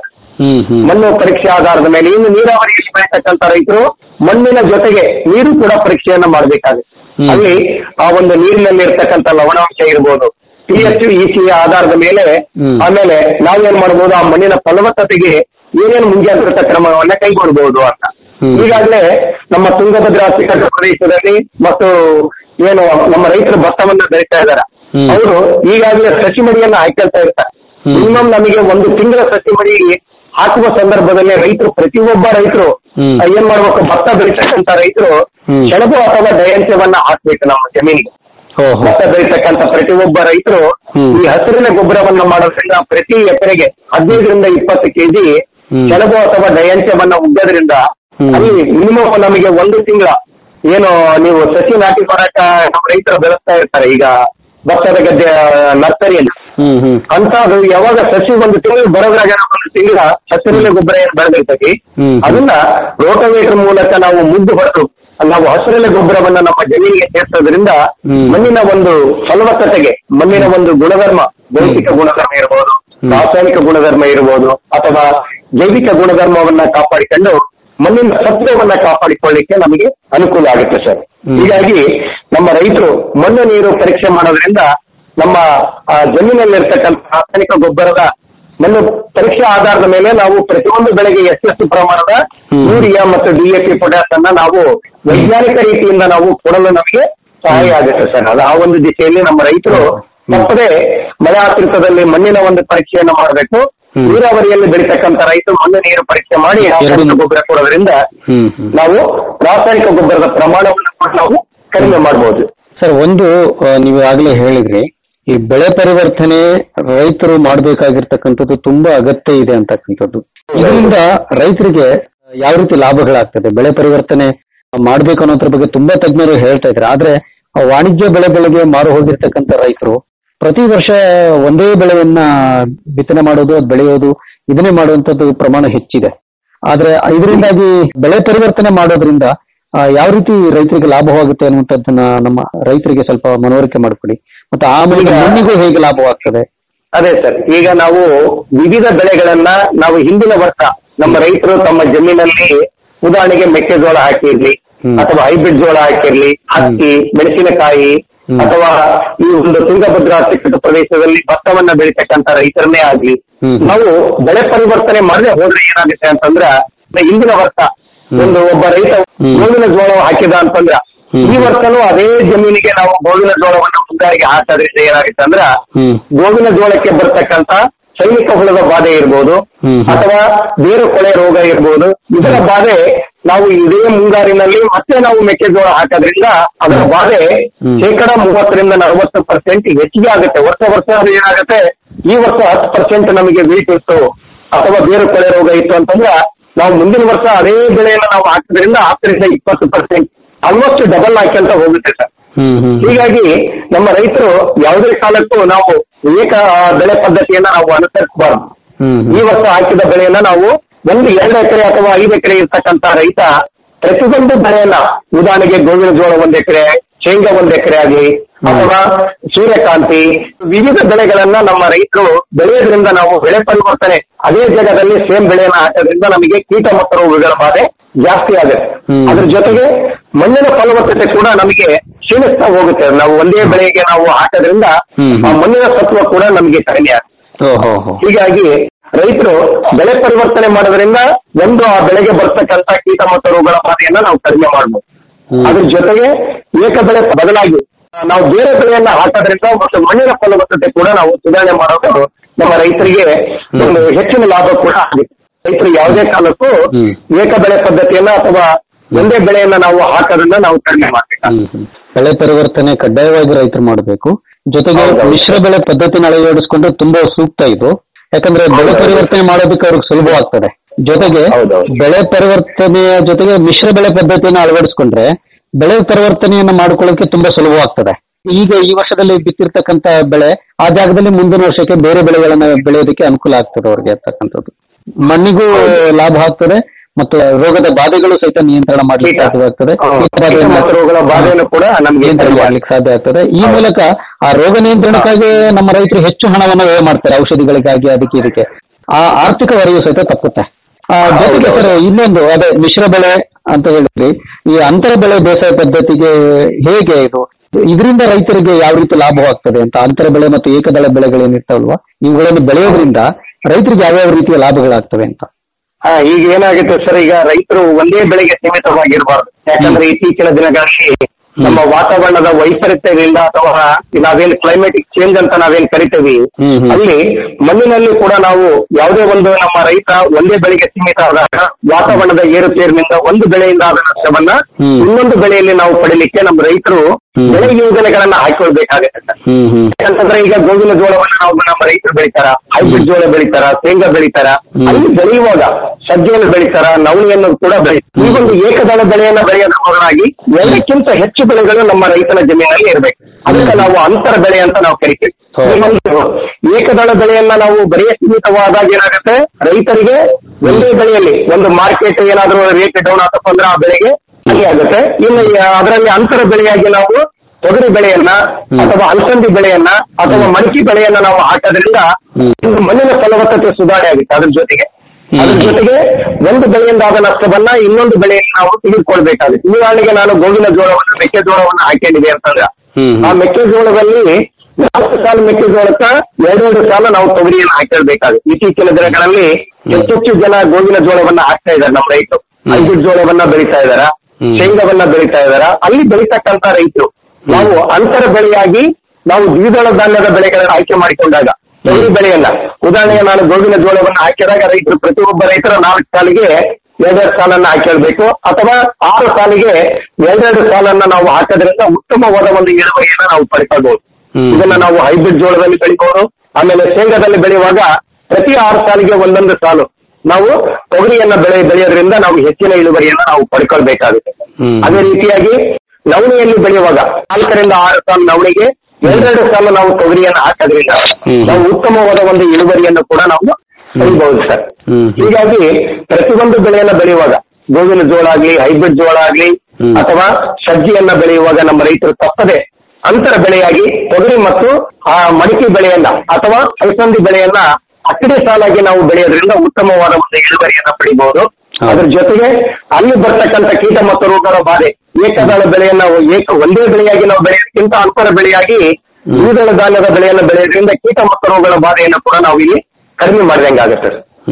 [SPEAKER 18] ಮಣ್ಣು ಪರೀಕ್ಷೆ ಆಧಾರದ ಮೇಲೆ ಇನ್ನು ನೀರಾವರಿಯಲ್ಲಿ ಬೆಳೀತಕ್ಕಂಥ ರೈತರು ಮಣ್ಣಿನ ಜೊತೆಗೆ ನೀರು ಕೂಡ ಪರೀಕ್ಷೆಯನ್ನ ಮಾಡಬೇಕಾಗುತ್ತೆ ಅಲ್ಲಿ ಆ ಒಂದು ನೀರಿನಲ್ಲಿ ಇರ್ತಕ್ಕಂಥ ಲವಣಾಂಶ ಇರ್ಬೋದು ಪಿ ಎಚ್ ಇ ಸಿ ಆಧಾರದ ಮೇಲೆ ಆಮೇಲೆ ನಾವೇನ್ ಮಾಡ್ಬೋದು ಆ ಮಣ್ಣಿನ ಫಲವತ್ತತೆಗೆ ಏನೇನು ಮುಂಜಾಗ್ರತಾ ಕ್ರಮವನ್ನ ಕೈಗೊಳ್ಳಬಹುದು ಅಂತ ಈಗಾಗಲೇ ನಮ್ಮ ತುಂಗಭದ್ರಾ ಅಚ್ಚುಕಟ್ಟು ಪ್ರದೇಶದಲ್ಲಿ ಮತ್ತು ಏನು ನಮ್ಮ ರೈತರು ಭತ್ತವನ್ನ ಬೆಳೀತಾ ಇದಾರೆ ಅವರು ಈಗಾಗಲೇ ಸಸಿ ಮಡಿಯನ್ನ ಹಾಕೊಳ್ತಾ ಇರ್ತಾರೆ ಮಿನಿಮಮ್ ನಮಗೆ ಒಂದು ತಿಂಗಳ ಸಸಿ ಮಡಿ ಹಾಕುವ ಸಂದರ್ಭದಲ್ಲಿ ರೈತರು ಪ್ರತಿಯೊಬ್ಬ ರೈತರು ಏನ್ ಮಾಡ್ಬೇಕು ಭತ್ತ ಬೆಳೀತಕ್ಕಂತ ರೈತರು ಸೆಣಬು ಅಥವಾ ಡಯಂತ್ಯವನ್ನ ಹಾಕ್ಬೇಕು ನಮ್ಮ ಜಮೀನಿಗೆ ಭತ್ತ ಬೆಳೀತಕ್ಕಂತ ಪ್ರತಿಯೊಬ್ಬ ರೈತರು ಈ ಹಸಿರಿನ ಗೊಬ್ಬರವನ್ನ ಮಾಡೋದ್ರಿಂದ ಪ್ರತಿ ಎಕರೆಗೆ ಹದಿನೈದರಿಂದ ಇಪ್ಪತ್ತು ಕೆಜಿ ಸೆಣಬು ಅಥವಾ ಡಯಂತ್ಯವನ್ನ ಉಗ್ಗೋದ್ರಿಂದ ಅಲ್ಲಿ ಮಿನಿಮಮ್ ನಮಗೆ ಒಂದು ತಿಂಗಳ ಏನು ನೀವು ಸಸಿ ನಾಟಿ ಬರಾಕ ನಮ್ಮ ರೈತರು ಬೆಳೆಸ್ತಾ ಇರ್ತಾರೆ ಈಗ ಭತ್ತದ ಗದ್ದೆ ನರ್ಸರಿಯಲ್ಲಿ
[SPEAKER 17] ಹ್ಮ್ ಹ್ಮ್
[SPEAKER 18] ಅಂತ ಅದು ಯಾವಾಗ ಸಸಿ ಒಂದು ತಿಂಗಳು ಬರೋದ್ರಾಗ ಒಂದು ತಿಂಗಳ ಹಸಿರೆಲೆ ಗೊಬ್ಬರ ಏನ್ ಬೆಳೆದಿರ್ತೈತಿ
[SPEAKER 17] ಹ್ಮ್.
[SPEAKER 18] ಅದನ್ನ ರೋಟೋವೇಟರ್ ಮೂಲಕ ನಾವು ಮುದ್ದು ಹೊಡೆದು ನಾವು ಹಸಿರೆಲೆ ಗೊಬ್ಬರವನ್ನ ನಮ್ಮ ಜಮೀನಿಗೆ ಸೇರ್ಸೋದ್ರಿಂದ ಮಣ್ಣಿನ ಒಂದು ಫಲವತ್ತತೆಗೆ ಮಣ್ಣಿನ ಒಂದು ಗುಣಧರ್ಮ ಭೌತಿಕ ಗುಣಧರ್ಮ ಇರಬಹುದು ರಾಸಾಯನಿಕ ಗುಣಧರ್ಮ ಇರಬಹುದು ಅಥವಾ ಜೈವಿಕ ಗುಣಧರ್ಮವನ್ನ ಕಾಪಾಡಿಕೊಂಡು ಮಣ್ಣಿನ ಸತ್ವವನ್ನ ಕಾಪಾಡಿಕೊಳ್ಳಿಕ್ಕೆ ನಮಗೆ ಅನುಕೂಲ ಆಗುತ್ತೆ ಸರ್ ಹೀಗಾಗಿ ನಮ್ಮ ರೈತರು ಮಣ್ಣು ನೀರು ಪರೀಕ್ಷೆ ಮಾಡೋದ್ರಿಂದ ನಮ್ಮ ಆ, ಜಮೀನಲ್ಲಿರ್ತಕ್ಕಂಥ ರಾಸಾಯನಿಕ ಗೊಬ್ಬರದ ಮಣ್ಣು ಪರೀಕ್ಷೆ ಆಧಾರದ ಮೇಲೆ ನಾವು ಪ್ರತಿಯೊಂದು ಬೆಳೆಗೆ ಎಷ್ಟೆಷ್ಟು ಪ್ರಮಾಣದ ಯೂರಿಯಾ ಮತ್ತು ಡಿಎಪಿ ಪೊಟ್ಯಾಸ್ ಅನ್ನ ನಾವು ವೈಜ್ಞಾನಿಕ ರೀತಿಯಿಂದ ನಾವು ಕೊಡಲು ನಮಗೆ ಸಹಾಯ ಆಗುತ್ತೆ ಸರ್ ಅದು ಆ ಒಂದು ದಿಶೆಯಲ್ಲಿ ನಮ್ಮ ರೈತರು ತಪ್ಪದೆ ಮಳೆ ಆಶ್ರಿತದಲ್ಲಿ ಮಣ್ಣಿನ ಒಂದು ಪರೀಕ್ಷೆಯನ್ನು ಮಾಡಬೇಕು ನೀರಾವರಿಯಲ್ಲಿ ಬೆಳೀತಕ್ಕಂಥ ರೈತರು ಮಣ್ಣು ನೀರು ಪರೀಕ್ಷೆ ಮಾಡಿ ರಾಸಾಯನಿಕ ಗೊಬ್ಬರ ಕೊಡೋದ್ರಿಂದ
[SPEAKER 17] ಹ್ಮ್ ಹ್ಮ್
[SPEAKER 18] ನಾವು ರಾಸಾಯನಿಕ ಗೊಬ್ಬರದ ಪ್ರಮಾಣವನ್ನು ಕೂಡ ನಾವು ಕಡಿಮೆ ಮಾಡಬಹುದು
[SPEAKER 17] ಸರ್ ಒಂದು ಆ, ನೀವು ಆಗ್ಲೇ ಹೇಳಿದ್ರಿ ಈ ಬೆಳೆ ಪರಿವರ್ತನೆ ರೈತರು ಮಾಡಬೇಕಾಗಿರ್ತಕ್ಕಂಥದ್ದು ತುಂಬಾ ಅಗತ್ಯ ಇದೆ ಅಂತಕ್ಕಂಥದ್ದು ಇದರಿಂದ ರೈತರಿಗೆ ಯಾವ ರೀತಿ ಲಾಭಗಳಾಗ್ತದೆ ಬೆಳೆ ಪರಿವರ್ತನೆ ಮಾಡ್ಬೇಕು ಅನ್ನೋದ್ರ ಬಗ್ಗೆ ತುಂಬಾ ತಜ್ಞರು ಹೇಳ್ತಾ ಇದ್ದಾರೆ ಆದ್ರೆ ಆ ವಾಣಿಜ್ಯ ಬೆಳೆ ಬೆಳೆಗೆ ಮಾರು ಹೋಗಿರ್ತಕ್ಕಂಥ ರೈತರು ಪ್ರತಿ ವರ್ಷ ಒಂದೇ ಬೆಳೆಯನ್ನ ಬಿತ್ತನೆ ಮಾಡೋದು ಅದು ಬೆಳೆಯೋದು ಇದನ್ನೇ ಮಾಡುವಂತದ್ದು ಪ್ರಮಾಣ ಹೆಚ್ಚಿದೆ ಆದ್ರೆ ಇದರಿಂದಾಗಿ ಬೆಳೆ ಪರಿವರ್ತನೆ ಮಾಡೋದ್ರಿಂದ ಆ, ಯಾವ ರೀತಿ ರೈತರಿಗೆ ಲಾಭವಾಗುತ್ತೆ ಅನ್ನುವಂಥದ್ದನ್ನ ನಮ್ಮ ರೈತರಿಗೆ ಸ್ವಲ್ಪ ಮನವರಿಕೆ ಮಾಡಿಕೊಡಿ ಮತ್ತೆ ಆ ಮೂಲಕ ಮಣ್ಣಿಗೂ ಹೇಗೆ ಲಾಭವಾಗ್ತದೆ
[SPEAKER 18] ಅದೇ ಸರ್ ಈಗ ನಾವು ವಿವಿಧ ಬೆಳೆಗಳನ್ನ ನಾವು ಹಿಂದಿನ ವರ್ಷ ನಮ್ಮ ರೈತರು ತಮ್ಮ ಜಮೀನಲ್ಲಿ ಉದಾಹರಣೆಗೆ ಮೆಕ್ಕೆಜೋಳ ಹಾಕಿರ್ಲಿ ಅಥವಾ ಹೈಬ್ರಿಡ್ ಜೋಳ ಹಾಕಿರ್ಲಿ ಹತ್ತಿ ಮೆಣಸಿನಕಾಯಿ ಅಥವಾ ಈ ಒಂದು ತುಂಗಭದ್ರಾ ಅಚ್ಚುಕಟ್ಟು ಪ್ರದೇಶದಲ್ಲಿ ಭತ್ತವನ್ನ ಬೆಳೀತಕ್ಕಂತ ರೈತರನ್ನೇ ಆಗ್ಲಿ ನಾವು ಬೆಳೆ ಪರಿವರ್ತನೆ ಮಾಡದೆ ಹೋದ್ರೆ ಏನಾಗುತ್ತೆ ಅಂತಂದ್ರ ಹಿಂದಿನ ವರ್ಷ ಒಂದು ಒಬ್ಬ ರೈತ ಗೋವಿನ ಜೋಳ ಹಾಕಿದ ಅಂತಂದ್ರ ಈ ವರ್ಷನೂ ಅದೇ ಜಮೀನಿಗೆ ನಾವು ಗೋವಿನ ಜೋಳವನ್ನ ಮುಂಗಾರಿಗೆ ಹಾಕೋದ್ರಿಂದ ಏನಾಗುತ್ತೆ ಅಂದ್ರ ಗೋವಿನ ಜೋಳಕ್ಕೆ ಬರ್ತಕ್ಕಂತ ಸೈನಿಕ ಹುಳದ ಬಾಧೆ ಇರ್ಬೋದು ಅಥವಾ ಬೇರು ಕೊಳೆ ರೋಗ ಇರ್ಬೋದು ಇದರ ಬಾಧೆ ನಾವು ಇದೇ ಮುಂಗಾರಿನಲ್ಲಿ ಮತ್ತೆ ನಾವು ಮೆಕ್ಕೆಜೋಳ ಹಾಕೋದ್ರಿಂದ ಅದರ ಬಾಧೆ ಶೇಕಡ ಮೂವತ್ತರಿಂದ ನಲವತ್ತು ಪರ್ಸೆಂಟ್ ಹೆಚ್ಚಿಗೆ ಆಗುತ್ತೆ ವರ್ಷ ವರ್ಷ ಅದು ಏನಾಗುತ್ತೆ ಈ ವರ್ಷ ಹತ್ತು ಪರ್ಸೆಂಟ್ ನಮಗೆ ವೀಟ್ ಇತ್ತು ಅಥವಾ ಬೇರು ಕೊಳೆ ರೋಗ ಇತ್ತು ಅಂತಂದ್ರೆ ನಾವು ಮುಂದಿನ ವರ್ಷ ಅದೇ ಬೆಳೆಯನ್ನ ನಾವು ಹಾಕೋದ್ರಿಂದ ಹತ್ತರಿಂದ ಇಪ್ಪತ್ತು ಪರ್ಸೆಂಟ್ ಆಲ್ಮೋಸ್ಟ್ ಡಬಲ್ ಹಾಕ್ಯಂತ ಹೋಗುತ್ತೆ ಸರ್ ಹೀಗಾಗಿ ನಮ್ಮ ರೈತರು ಯಾವುದೇ ಕಾಲಕ್ಕೂ ನಾವು ಏಕ ಬೆಳೆ ಪದ್ಧತಿಯನ್ನ ನಾವು ಅನುಸರಿಸಬಾರದು ಈ ವರ್ಷ ಹಾಕಿದ ಬೆಳೆಯನ್ನ ನಾವು ಒಂದು ಎರಡು ಎಕರೆ ಅಥವಾ ಐದು ಎಕರೆ ಇರ್ತಕ್ಕಂತ ರೈತ ಪ್ರತಿಯೊಂದು ಬೆಳೆಯನ್ನ ಉದಾಹರಣೆಗೆ ಗೋವಿನ ಜೋಳ ಒಂದ್ ಎಕರೆ ಶೇಂಗಾ ಒಂದ್ ಎಕರೆ ಆಗಲಿ ಅಥವಾ ಸೂರ್ಯಕಾಂತಿ ವಿವಿಧ ಬೆಳೆಗಳನ್ನ ನಮ್ಮ ರೈತರು ಬೆಳೆಯೋದ್ರಿಂದ ನಾವು ಬೆಳೆ ಪರಿವರ್ತನೆ ಅದೇ ಜಾಗದಲ್ಲಿ ಸೇಮ್ ಬೆಳೆಯನ್ನ ಹಾಕೋದ್ರಿಂದ ನಮಗೆ ಕೀಟ ಮತ್ತು ರೋಗಗಳ ಬಾಧೆ ಜಾಸ್ತಿ ಆಗುತ್ತೆ ಅದ್ರ ಜೊತೆಗೆ ಮಣ್ಣಿನ ಫಲವತ್ತತೆ ಕೂಡ ನಮಗೆ ಕ್ಷೀಣಿಸ್ತಾ ಹೋಗುತ್ತೆ ನಾವು ಒಂದೇ ಬೆಳೆಗೆ ನಾವು ಹಾಕೋದ್ರಿಂದ ಆ ಮಣ್ಣಿನ ಸತ್ವ ಕೂಡ ನಮಗೆ ಕಡಿಮೆ ಆಗುತ್ತೆ ಹೀಗಾಗಿ ರೈತರು ಬೆಳೆ ಪರಿವರ್ತನೆ ಮಾಡೋದ್ರಿಂದ ಒಂದು ಆ ಬೆಳೆಗೆ ಬರ್ತಕ್ಕಂತ ಕೀಟ ಮತ್ತು ರೋಗಗಳ ಬಾಧೆಯನ್ನ ನಾವು ಕಡಿಮೆ ಮಾಡಬಹುದು ಅದ್ರ ಜೊತೆಗೆ ಏಕ ಬೆಳೆ ಬದಲಾಗಿ ನಾವು ಬೇರೆ ಬೆಳೆಯನ್ನ ಹಾಕೋದ್ರಿಂದ ಮತ್ತು ಮಣ್ಣಿನ ಫಲವತ್ತತೆ ಕೂಡ ನಾವು ಸುಧಾರಣೆ ಮಾಡೋದು ನಮ್ಮ ರೈತರಿಗೆ ಒಂದು ಹೆಚ್ಚಿನ ಲಾಭ ಕೂಡ ಆಗುತ್ತೆ ರೈತರು ಯಾವುದೇ ಕಾಲಕ್ಕೂ ಏಕ ಬೆಳೆ ಪದ್ಧತಿಯನ್ನ ಅಥವಾ ಒಂದೇ ಬೆಳೆಯನ್ನ ನಾವು ಹಾಕೋದನ್ನ ನಾವು ಕಡಿಮೆ ಮಾಡ್ಬೇಕು
[SPEAKER 17] ಬೆಳೆ ಪರಿವರ್ತನೆ ಕಡ್ಡಾಯವಾಗಿ ರೈತರು ಮಾಡಬೇಕು ಜೊತೆಗೆ ಮಿಶ್ರ ಬೆಳೆ ಪದ್ಧತಿನ ಅಳವಡಿಸಿಕೊಂಡ್ರೆ ತುಂಬಾ ಸೂಕ್ತ ಇದು ಯಾಕಂದ್ರೆ ಬೆಳೆ ಪರಿವರ್ತನೆ ಮಾಡೋದಕ್ಕೆ ಅವ್ರಿಗೆ ಸುಲಭವಾಗ್ತದೆ ಜೊತೆಗೆ ಬೆಳೆ ಪರಿವರ್ತನೆಯ ಜೊತೆಗೆ ಮಿಶ್ರ ಬೆಳೆ ಪದ್ಧತಿಯನ್ನು ಅಳವಡಿಸಿಕೊಂಡ್ರೆ ಬೆಳೆ ಪರಿವರ್ತನೆಯನ್ನ ಮಾಡ್ಕೊಳ್ಳೋಕೆ ತುಂಬಾ ಸುಲಭವಾಗ್ತದೆ ಈಗ ಈ ವರ್ಷದಲ್ಲಿ ಬಿತ್ತಿರ್ತಕ್ಕಂತ ಬೆಳೆ ಆ ಜಾಗದಲ್ಲಿ ಮುಂದಿನ ವರ್ಷಕ್ಕೆ ಬೇರೆ ಬೆಳೆಗಳನ್ನ ಬೆಳೆಯೋದಕ್ಕೆ ಅನುಕೂಲ ಆಗ್ತದೆ ಅವ್ರಿಗೆ ಅಂತಕ್ಕಂಥದ್ದು ಮಣ್ಣಿಗೂ ಲಾಭ ಆಗ್ತದೆ ಮತ್ತು ರೋಗದ ಬಾಧೆಗಳು ಸಹಿತ ನಿಯಂತ್ರಣ ಮಾಡ್ಲಿಕ್ಕೆ ಸಾಧ್ಯವಾಗ್ತದೆ
[SPEAKER 18] ಕೀಟ ಮತ್ತು ರೋಗಗಳ ಬಾಧೆಯನ್ನು ಕೂಡ ನಮ್ಗೆ
[SPEAKER 17] ನಿಯಂತ್ರಣ ಮಾಡ್ಲಿಕ್ಕೆ ಸಾಧ್ಯ ಆಗ್ತದೆ ಈ ಮೂಲಕ ಆ ರೋಗ ನಿಯಂತ್ರಣಕ್ಕಾಗಿ ನಮ್ಮ ರೈತರು ಹೆಚ್ಚು ಹಣವನ್ನು ವ್ಯಯ ಮಾಡ್ತಾರೆ ಔಷಧಿಗಳಿಗಾಗಿ ಅದಕ್ಕೆ ಇದಕ್ಕೆ ಆ ಆರ್ಥಿಕ ಹೊರೆಯು ಸಹಿತ ತಪ್ಪುತ್ತೆ ಆ ಜೊತೆಗೆ ಸರ್ ಇನ್ನೊಂದು ಅದೇ ಮಿಶ್ರ ಬೆಳೆ ಅಂತ ಹೇಳಿದ್ರಿ ಈ ಅಂತರ ಬೆಳೆ ಬೇಸಾಯ ಪದ್ಧತಿಗೆ ಹೇಗೆ ಇದು ಇದರಿಂದ ರೈತರಿಗೆ ಯಾವ ರೀತಿ ಲಾಭವಾಗ್ತದೆ ಅಂತ ಅಂತರ ಬೆಳೆ ಮತ್ತು ಏಕದಳ ಬೆಳೆಗಳೇನಿರ್ತಾವಲ್ವಾ ಇವುಗಳನ್ನು ಬೆಳೆಯೋದ್ರಿಂದ ರೈತರಿಗೆ ಯಾವ್ಯಾವ ರೀತಿಯ ಲಾಭಗಳಾಗ್ತವೆ ಅಂತ
[SPEAKER 18] ಹಾ ಈಗ ಏನಾಗುತ್ತೆ ಸರ್ ಈಗ ರೈತರು ಒಂದೇ ಬೆಳೆಗೆ ಸೀಮಿತವಾಗಿರಬಾರ್ದು ಯಾಕಂದ್ರೆ ಇತ್ತೀಚಿನ ದಿನಗಳಲ್ಲಿ ನಮ್ಮ ವಾತಾವರಣದ ವೈಪರೀತ್ಯದಿಂದ ಅಥವಾ ನಾವೇನ್ ಕ್ಲೈಮೆಟಿಕ್ ಚೇಂಜ್ ಅಂತ ನಾವೇನ್ ಕರಿತೀವಿ ಅಲ್ಲಿ ಮಣ್ಣಿನಲ್ಲಿ ಕೂಡ ನಾವು ಯಾವುದೇ ಒಂದು ನಮ್ಮ ರೈತ ಒಂದೇ ಬೆಳೆಗೆ ಸೀಮಿತ ಆದಾಗ ವಾತಾವರಣದ ಏರುಪೇರಿನಿಂದ ಒಂದು ಬೆಳೆಯಿಂದ ಆದ ನಷ್ಟವನ್ನ ಇನ್ನೊಂದು ಬೆಳೆಯಲ್ಲಿ ನಾವು ಪಡಿಲಿಕ್ಕೆ ನಮ್ಮ ರೈತರು ಬೆಳೆ ಯೋಜನೆಗಳನ್ನ ಹಾಕೊಳ್ಬೇಕಾಗುತ್ತೆ ಸರ್ ಯಾಕಂತಂದ್ರೆ ಈಗ ಗೋವಿನ ಜೋಳವನ್ನ ನಾವು ನಮ್ಮ ರೈತರು ಬೆಳಿತಾರ ಹೈಬ್ರಿಡ್ ಜೋಳ ಬೆಳಿತಾರ ಶೇಂಗಾ ಬೆಳಿತಾರ ಅಲ್ಲಿ ಬೆಳೆಯುವಾಗ ಸಜ್ಜೆಯನ್ನು ಬೆಳಿತಾರ ನವಣಿಯನ್ನು ಕೂಡ ಬೆಳಿ ಈ ಒಂದು ಏಕದಳ ಬೆಳೆಯನ್ನ ಬೆಳೆಯೋದ್ರ ಮೂಲಕ ಎರಡಕ್ಕಿಂತ ಹೆಚ್ಚು ಬೆಳೆಗಳು ನಮ್ಮ ರೈತನ ಜಮೀನಲ್ಲಿ ಇರಬೇಕು ಅದಕ್ಕೆ ನಾವು ಅಂತರ ಬೆಳೆ ಅಂತ ನಾವು ಕರಿತೀವಿ ಈ ಒಂದು ಏಕದಳ ಬೆಳೆಯನ್ನ ನಾವು ಬರೀ ಸೀಮಿತವಾದಾಗ ಏನಾಗುತ್ತೆ ರೈತರಿಗೆ ಒಂದೇ ಬೆಳೆಯಲ್ಲಿ ಒಂದು ಮಾರ್ಕೆಟ್ ಏನಾದ್ರೂ ರೇಟ್ ಡೌನ್ ಆತಪ್ಪ ಅಂದ್ರೆ ಆ ಬೆಳೆಗೆ ಹಾನಿ ಆಗುತ್ತೆ ಇನ್ನು ಅದರಲ್ಲಿ ಅಂತರ ಬೆಳೆಯಾಗಿ ನಾವು ತೊಗರಿ ಬೆಳೆಯನ್ನ ಅಥವಾ ಅಲಸಂದಿ ಬೆಳೆಯನ್ನ ಅಥವಾ ಮಡಕಿ ಬೆಳೆಯನ್ನ ನಾವು ಹಾಕೋದ್ರಿಂದ ಒಂದು ಮಣ್ಣಿನ ಫಲವತ್ತತೆ ಸುಧಾರಣೆ ಆಗುತ್ತೆ ಅದ್ರ ಜೊತೆಗೆ ಅದ್ರ ಜೊತೆಗೆ ಒಂದು ಬೆಳೆಯಿಂದ ಆದ ನಷ್ಟವನ್ನ ಇನ್ನೊಂದು ಬೆಳೆಯನ್ನು ನಾವು ತೆಗೆದುಕೊಳ್ಬೇಕಾಗುತ್ತೆ ಉದಾಹರಣೆಗೆ ನಾನು ಗೋವಿನ ಜೋಳವನ್ನು ಮೆಕ್ಕೆಜೋಳವನ್ನು ಹಾಕೊಂಡಿದೆ ಅಂತಂದ್ರೆ ಆ ಮೆಕ್ಕೆಜೋಳದಲ್ಲಿ ನಾಲ್ಕು ಸಾಲು ಮೆಕ್ಕೆಜೋಳಕ್ಕ ಎರಡೆರಡು ಸಾಲ ನಾವು ತೊಗರಿಯನ್ನು ಹಾಕಿರ್ಬೇಕಾಗುತ್ತೆ ಇತ್ತೀಚಿನ ದಿನಗಳಲ್ಲಿ ಹೆಚ್ಚೆಚ್ಚು ಜನ ಗೋವಿನ ಜೋಳವನ್ನ ಹಾಕ್ತಾ ಇದ್ದಾರೆ ನಮ್ಮ ರೈತರು ಹೈಬ್ರಿಡ್ ಜೋಳವನ್ನ ಬೆಳೀತಾ ಇದಾರ ಶೇಂಗಾವನ್ನ ಬೆಳೀತಾ ಇದಾರ ಅಲ್ಲಿ ಬೆಳೀತಕ್ಕಂತ ರೈತರು ನಾವು ಅಂತರ ಬೆಳೆಯಾಗಿ ನಾವು ದ್ವಿದಳ ಧಾನ್ಯದ ಬೆಳೆಗಳನ್ನ ಆಯ್ಕೆ ಮಾಡಿಕೊಂಡಾಗ ತೊಗರಿ ಬೆಳೆಯನ್ನ ಉದಾಹರಣೆಗೆ ನಾನು ಗೋವಿನ ಜೋಳವನ್ನ ಹಾಕಿದಾಗ ರೈತರು ಪ್ರತಿಯೊಬ್ಬ ರೈತರ ನಾಲ್ಕು ಸಾಲಿಗೆ ಎರಡೆರಡು ಸಾಲನ್ನ ಹಾಕಿರ್ಬೇಕು ಅಥವಾ ಆರು ಸಾಲಿಗೆ ಎರಡೆರಡು ಸಾಲನ್ನ ನಾವು ಹಾಕೋದ್ರಿಂದ ಉತ್ತಮವಾದ ಒಂದು ಇಳುವರಿಯನ್ನ ನಾವು ಪಡ್ಕೊಳ್ಬಹುದು ಇದನ್ನ ನಾವು ಹೈಬ್ರಿಡ್ ಜೋಳದಲ್ಲಿ ಬೆಳಿಬಹುದು ಆಮೇಲೆ ಶೇಂಗಾದಲ್ಲಿ ಬೆಳೆಯುವಾಗ ಪ್ರತಿ ಆರು ಸಾಲಿಗೆ ಒಂದೊಂದು ಸಾಲು ನಾವು ತೊಗರಿಯನ್ನ ಬೆಳೆ ಬೆಳೆಯೋದ್ರಿಂದ ನಾವು ಹೆಚ್ಚಿನ ಇಳುವರಿಯನ್ನ ನಾವು ಪಡ್ಕೊಳ್ಬೇಕಾಗುತ್ತೆ ಅದೇ ರೀತಿಯಾಗಿ ನವಣೆಯಲ್ಲಿ ಬೆಳೆಯುವಾಗ ನಾಲ್ಕರಿಂದ ಆರು ಸಾಲು ನವಣಿಗೆ ಎರಡೆರಡು ಸಾಲು ನಾವು ತೊಗರಿಯನ್ನ ಹಾಕೋದ್ರಿಂದ ನಾವು ಉತ್ತಮವಾದ ಒಂದು ಇಳುವರಿಯನ್ನು ಕೂಡ ನಾವು ಪಡಿಬಹುದು ಸರ್ ಹೀಗಾಗಿ ಪ್ರತಿಯೊಂದು ಬೆಳೆಯನ್ನ ಬೆಳೆಯುವಾಗ ಗೋವಿನ ಜೋಳ ಆಗ್ಲಿ ಹೈಬ್ರಿಡ್ ಜೋಳ ಆಗ್ಲಿ ಅಥವಾ ಸಜ್ಜಿಯನ್ನ ಬೆಳೆಯುವಾಗ ನಮ್ಮ ರೈತರು ತಪ್ಪದೆ ಅಂತರ ಬೆಳೆಯಾಗಿ ತೊಗರಿ ಮತ್ತು ಆ ಮಡಿಕೆ ಬೆಳೆಯನ್ನ ಅಥವಾ ಅಲಸಂದಿ ಬೆಳೆಯನ್ನ ಅಕ್ಕಡಿ ಸಾಲಾಗಿ ನಾವು ಬೆಳೆಯೋದ್ರಿಂದ ಉತ್ತಮವಾದ ಒಂದು ಇಳುವರಿಯನ್ನ ಪಡಿಬಹುದು ಅದ್ರ ಜೊತೆಗೆ ಅಲ್ಲಿ ಬರ್ತಕ್ಕಂಥ ಕೀಟ ಮತ್ತು ರೋಗಗಳ ಬಾಧೆ ಏಕದಳ ಬೆಳೆಯನ್ನ ಏಕ ಒಂದೇ ಬೆಳೆಯಾಗಿ ನಾವು ಬೆಳೆಯೋದಕ್ಕಿಂತ ಅಂತರ ಬೆಳೆಯಾಗಿ ದ್ವಿದಳ ಧಾನ್ಯದ ಬೆಳೆಯನ್ನ ಬೆಳೆಯೋದ್ರಿಂದ ಕೀಟ ಮತ್ತು ರೋಗಗಳ ಬಾಧೆಯನ್ನು ಕೂಡ ನಾವು ಇಲ್ಲಿ ಕಡಿಮೆ ಮಾಡಿದಂಗಾಗುತ್ತೆ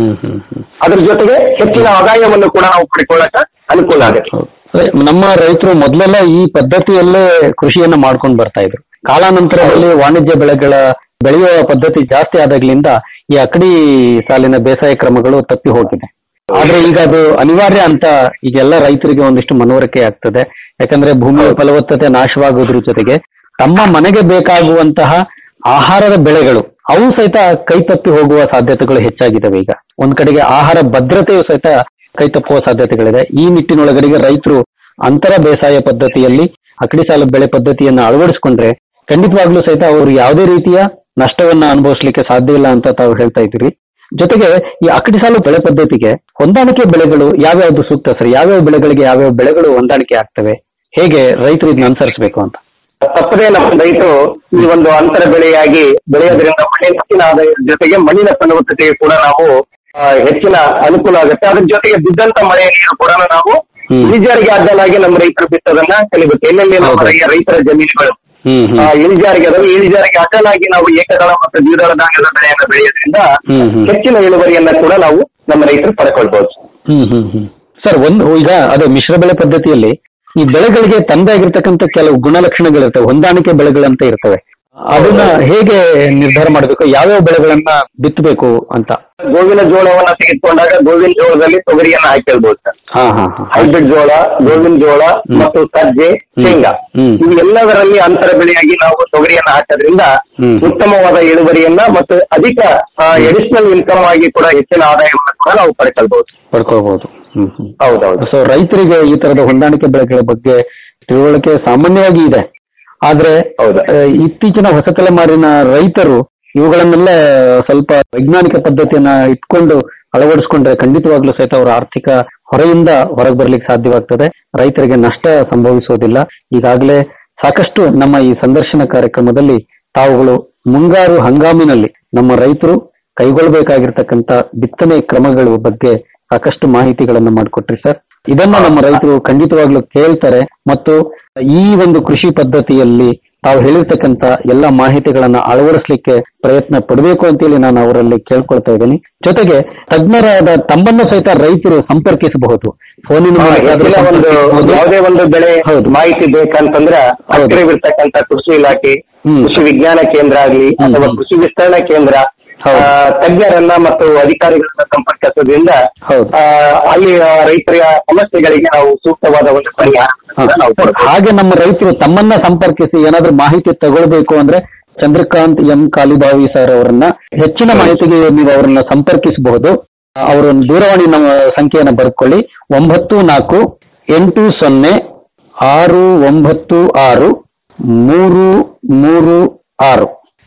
[SPEAKER 18] ಅದ್ರ ಜೊತೆಗೆ ಹೆಚ್ಚಿನ ಆದಾಯವನ್ನು ಕೂಡ ನಾವು ಪಡ್ಕೊಳ್ಳಕ ಅನುಕೂಲ ಆಗುತ್ತೆ
[SPEAKER 17] ನಮ್ಮ ರೈತರು ಮೊದಲೆಲ್ಲ ಈ ಪದ್ಧತಿಯಲ್ಲೇ ಕೃಷಿಯನ್ನ ಮಾಡ್ಕೊಂಡು ಬರ್ತಾ ಇದ್ರು ಕಾಲಾನಂತರದಲ್ಲಿ ವಾಣಿಜ್ಯ ಬೆಳೆಗಳ ಬೆಳೆಯುವ ಪದ್ಧತಿ ಜಾಸ್ತಿ ಆದಾಗ್ಲಿಂದ ಈ ಅಕಡಿ ಸಾಲಿನ ಬೇಸಾಯ ಕ್ರಮಗಳು ತಪ್ಪಿ ಹೋಗಿದೆ ಆದ್ರೆ ಈಗ ಅದು ಅನಿವಾರ್ಯ ಅಂತ ಈಗೆಲ್ಲ ರೈತರಿಗೆ ಒಂದಿಷ್ಟು ಮನವರಿಕೆ ಆಗ್ತದೆ ಯಾಕಂದ್ರೆ ಭೂಮಿಯ ಫಲವತ್ತತೆ ನಾಶವಾಗೋದ್ರ ಜೊತೆಗೆ ತಮ್ಮ ಮನೆಗೆ ಬೇಕಾಗುವಂತಹ ಆಹಾರದ ಬೆಳೆಗಳು ಅವು ಸಹಿತ ಕೈ ತಪ್ಪಿ ಹೋಗುವ ಸಾಧ್ಯತೆಗಳು ಹೆಚ್ಚಾಗಿದ್ದಾವೆ ಈಗ ಒಂದ್ ಕಡೆಗೆ ಆಹಾರ ಭದ್ರತೆಯು ಸಹಿತ ಕೈ ತಪ್ಪುವ ಸಾಧ್ಯತೆಗಳಿದೆ ಈ ನಿಟ್ಟಿನೊಳಗಡೆಗೆ ರೈತರು ಅಂತರ ಬೇಸಾಯ ಪದ್ಧತಿಯಲ್ಲಿ ಅಕಡಿ ಸಾಲ ಬೆಳೆ ಪದ್ಧತಿಯನ್ನ ಅಳವಡಿಸಿಕೊಂಡ್ರೆ ಖಂಡಿತವಾಗ್ಲೂ ಸಹಿತ ಅವರು ಯಾವುದೇ ರೀತಿಯ ನಷ್ಟವನ್ನ ಅನುಭವಿಸ್ಲಿಕ್ಕೆ ಸಾಧ್ಯ ಇಲ್ಲ ಅಂತ ತಾವು ಹೇಳ್ತಾ ಇದ್ದೀರಿ ಜೊತೆಗೆ ಈ ಅಕಡಿ ಸಾಲು ಬೆಳೆ ಪದ್ಧತಿಗೆ ಹೊಂದಾಣಿಕೆ ಬೆಳೆಗಳು ಯಾವ್ಯಾವ್ದು ಸೂಕ್ತ ಸರ್ ಯಾವ್ಯಾವ ಬೆಳೆಗಳಿಗೆ ಯಾವ್ಯಾವ ಬೆಳೆಗಳು ಹೊಂದಾಣಿಕೆ ಆಗ್ತವೆ ಹೇಗೆ ರೈತರು ಇದನ್ನ ಅನುಸರಿಸಬೇಕು ಅಂತ
[SPEAKER 18] ತಪ್ಪದೇ ನಮ್ಮ ರೈತರು ಈ ಒಂದು ಅಂತರ ಬೆಳೆಯಾಗಿ ಬೆಳೆಯೋದ್ರಿಂದ ಮಣ್ಣಿನ ಹೆಚ್ಚಿನ ಆದಾಯದ ಜೊತೆಗೆ ಮಣ್ಣಿನ ಫಲವತ್ತತೆಗೆ ಕೂಡ ನಾವು ಆ, ಹೆಚ್ಚಿನ ಅನುಕೂಲ ಆಗುತ್ತೆ ಅದ್ರ ಜೊತೆಗೆ ಬಿದ್ದಂತ ಮಳೆಯ ನೀರು ಕೂಡ ನಾವು ಇಳಿಜಾರಿಗೆ ಅಡ್ಡಲಾಗಿ ನಮ್ಮ ರೈತರು ಬಿತ್ತೋದನ್ನ ಕಲಿಬೇಕು ಎಲ್ಲೆಲ್ಲಿ ನಮ್ಮ ರೈ- ರೈತರ ಜಮೀನುಗಳು ಆ, ಇಳಿಜಾರಿಗೆ ಅದಾವೆ ಇಳಿಜಾರಿಗೆ ಅಡ್ಡಲಾಗಿ ನಾವು ಏಕದಳ ಮತ್ತು ದ್ವಿದಳ ಧಾನ್ಯದ ಬೆಳೆಯನ್ನು ಬೆಳೆಯೋದ್ರಿಂದ ಹೆಚ್ಚಿನ ಇಳುವರಿಯನ್ನ ಕೂಡ ನಾವು ನಮ್ಮ ರೈತರು ಪಡ್ಕೊಳ್ಬಹುದು
[SPEAKER 17] ಹ್ಮ್ ಹ್ಮ್ ಹ್ಮ್ ಸರ್ ಒಂದು ಈಗ ಅದು ಮಿಶ್ರ ಬೆಳೆ ಪದ್ಧತಿಯಲ್ಲಿ ಈ ಬೆಳೆಗಳಿಗೆ ತಂದೆ ಆಗಿರ್ತಕ್ಕಂಥ ಕೆಲವು ಗುಣಲಕ್ಷಣಗಳಿರ್ತವೆ ಹೊಂದಾಣಿಕೆ ಬೆಳೆಗಳಂತ ಇರ್ತವೆ ಅದನ್ನ ಹೇಗೆ ನಿರ್ಧಾರ ಮಾಡಬೇಕು ಯಾವ್ಯಾವ ಬೆಳೆಗಳನ್ನ ಬಿತ್ತಬೇಕು ಅಂತ
[SPEAKER 18] ಗೋವಿನ ಜೋಳವನ್ನ ತೆಗೆದುಕೊಂಡಾಗ ಗೋವಿನ ಜೋಳದಲ್ಲಿ ತೊಗರಿಯನ್ನ ಹಾಕಿರ್ಬೋದು ಸರ್
[SPEAKER 17] ಹಾ ಹಾ ಹಾ
[SPEAKER 18] ಹೈಬ್ರಿಡ್ ಜೋಳ ಗೋವಿನ ಜೋಳ ಮತ್ತು ಸಜ್ಜೆ ಶೇಂಗಾ ಇವು ಎಲ್ಲದರಲ್ಲಿ ಅಂತರ ಬೆಳೆಯಾಗಿ ನಾವು ತೊಗರಿಯನ್ನ ಹಾಕೋದ್ರಿಂದ ಉತ್ತಮವಾದ ಇಳುವರಿಯನ್ನ ಮತ್ತು ಅಧಿಕ ಎಡಿಷನಲ್ ಇನ್ಕಮ್ ಆಗಿ ಕೂಡ ಹೆಚ್ಚಿನ ಆದಾಯವನ್ನು ಕೂಡ ನಾವು ಪಡ್ಕೊಳ್ಬಹುದು
[SPEAKER 17] ಪಡ್ಕೋಬಹುದು ಹ್ಮ್ ಹ್ಮ್
[SPEAKER 18] ಹೌದೌದು
[SPEAKER 17] ಸೊ ರೈತರಿಗೆ ಈ ತರದ ಹೊಂದಾಣಿಕೆ ಬೆಳೆಗಳ ಬಗ್ಗೆ ತಿಳುವಳಿಕೆ ಸಾಮಾನ್ಯವಾಗಿ ಇದೆ ಆದ್ರೆ ಆ, ಇತ್ತೀಚಿನ ಹೊಸ ತಲೆಮಾರಿನ ರೈತರು ಇವುಗಳನ್ನೆಲ್ಲ ಸ್ವಲ್ಪ ವೈಜ್ಞಾನಿಕ ಪದ್ಧತಿಯನ್ನ ಇಟ್ಕೊಂಡು ಅಳವಡಿಸ್ಕೊಂಡ್ರೆ ಖಂಡಿತವಾಗ್ಲೂ ಸಹಿತ ಅವರ ಆರ್ಥಿಕ ಹೊರೆಯಿಂದ ಹೊರಗೆ ಬರ್ಲಿಕ್ಕೆ ಸಾಧ್ಯವಾಗ್ತದೆ ರೈತರಿಗೆ ನಷ್ಟ ಸಂಭವಿಸುವುದಿಲ್ಲ ಈಗಾಗಲೇ ಸಾಕಷ್ಟು ನಮ್ಮ ಈ ಸಂದರ್ಶನ ಕಾರ್ಯಕ್ರಮದಲ್ಲಿ ತಾವುಗಳು ಮುಂಗಾರು ಹಂಗಾಮಿನಲ್ಲಿ ನಮ್ಮ ರೈತರು ಕೈಗೊಳ್ಳಬೇಕಾಗಿರ್ತಕ್ಕಂಥ ಬಿತ್ತನೆ ಕ್ರಮಗಳ ಬಗ್ಗೆ ಸಾಕಷ್ಟು ಮಾಹಿತಿಗಳನ್ನ ಮಾಡಿಕೊಟ್ರಿ ಸರ್ ಇದನ್ನ ನಮ್ಮ ರೈತರು ಖಂಡಿತವಾಗ್ಲೂ ಕೇಳ್ತಾರೆ ಮತ್ತು ಈ ಒಂದು ಕೃಷಿ ಪದ್ಧತಿಯಲ್ಲಿ ತಾವು ಹೇಳಿರ್ತಕ್ಕಂಥ ಎಲ್ಲ ಮಾಹಿತಿಗಳನ್ನ ಅಳವಡಿಸ್ಲಿಕ್ಕೆ ಪ್ರಯತ್ನ ಪಡಬೇಕು ಅಂತೇಳಿ ನಾನು ಅವರಲ್ಲಿ ಕೇಳ್ಕೊಳ್ತಾ ಇದ್ದೀನಿ ಜೊತೆಗೆ ತಜ್ಞರಾದ ತಮ್ಮನ್ನು ಸಹಿತ ರೈತರು ಸಂಪರ್ಕಿಸಬಹುದು ಫೋನಿನ
[SPEAKER 18] ಹಾ,
[SPEAKER 17] ಮೂಲಕ ಆದ್ರೂ
[SPEAKER 18] ಹೆಚ್ಚಿನ ಒಂದು
[SPEAKER 17] ಸಂಪರ್ಕಿಸಬಹುದು.
[SPEAKER 18] ಯಾವುದೇ ಒಂದು ಬೆಳೆ ಮಾಹಿತಿ ಬೇಕಂತಂದ್ರ ಹತ್ತಿರವಿರ್ತಕ್ಕಂಥ ಕೃಷಿ ಇಲಾಖೆ ಕೃಷಿ ವಿಜ್ಞಾನ ಕೇಂದ್ರ ಆಗ್ಲಿ ಅಥವಾ ಕೃಷಿ ವಿಸ್ತರಣಾ ಕೇಂದ್ರ ಆ, ತಜ್ಞರನ್ನ ಮತ್ತು ಅಧಿಕಾರಿಗಳನ್ನ ಸಂಪರ್ಕಿಸೋದ್ರಿಂದ ಆ, ಅಲ್ಲಿ ಆ, ರೈತರ ಸಮಸ್ಯೆಗಳಿಗೆ ನಾವು ಸೂಕ್ತವಾದ ಒಂದು ಪರಿಹಾರ ನಾವು ಕೊಡ್ಬೋದು.
[SPEAKER 17] ಹಾಗೆ ನಮ್ಮ ರೈತರು ತಮ್ಮನ್ನ ಸಂಪರ್ಕಿಸಿ ಏನಾದ್ರೂ ಮಾಹಿತಿ ತಗೊಳ್ಬೇಕು ಅಂದ್ರೆ ಚಂದ್ರಕಾಂತ್ ಎಂ ಕಾಲಿಬಾವಿ ಸರ್ ಅವರನ್ನ ಹೆಚ್ಚಿನ ಮಾಹಿತಿಗೆ ನೀವು ಅವರನ್ನ ಸಂಪರ್ಕಿಸಬಹುದು ಅವರ ದೂರವಾಣಿ ನಮ್ಮ ಸಂಖ್ಯೆಯನ್ನು ಬರ್ಕೊಳ್ಳಿ ಒಂಬತ್ತು ನಾಲ್ಕು ಎಂಟು ಸೊನ್ನೆ ಆರು ಒಂಬತ್ತು ಆರು ಮೂರು ಮೂರು ಆರು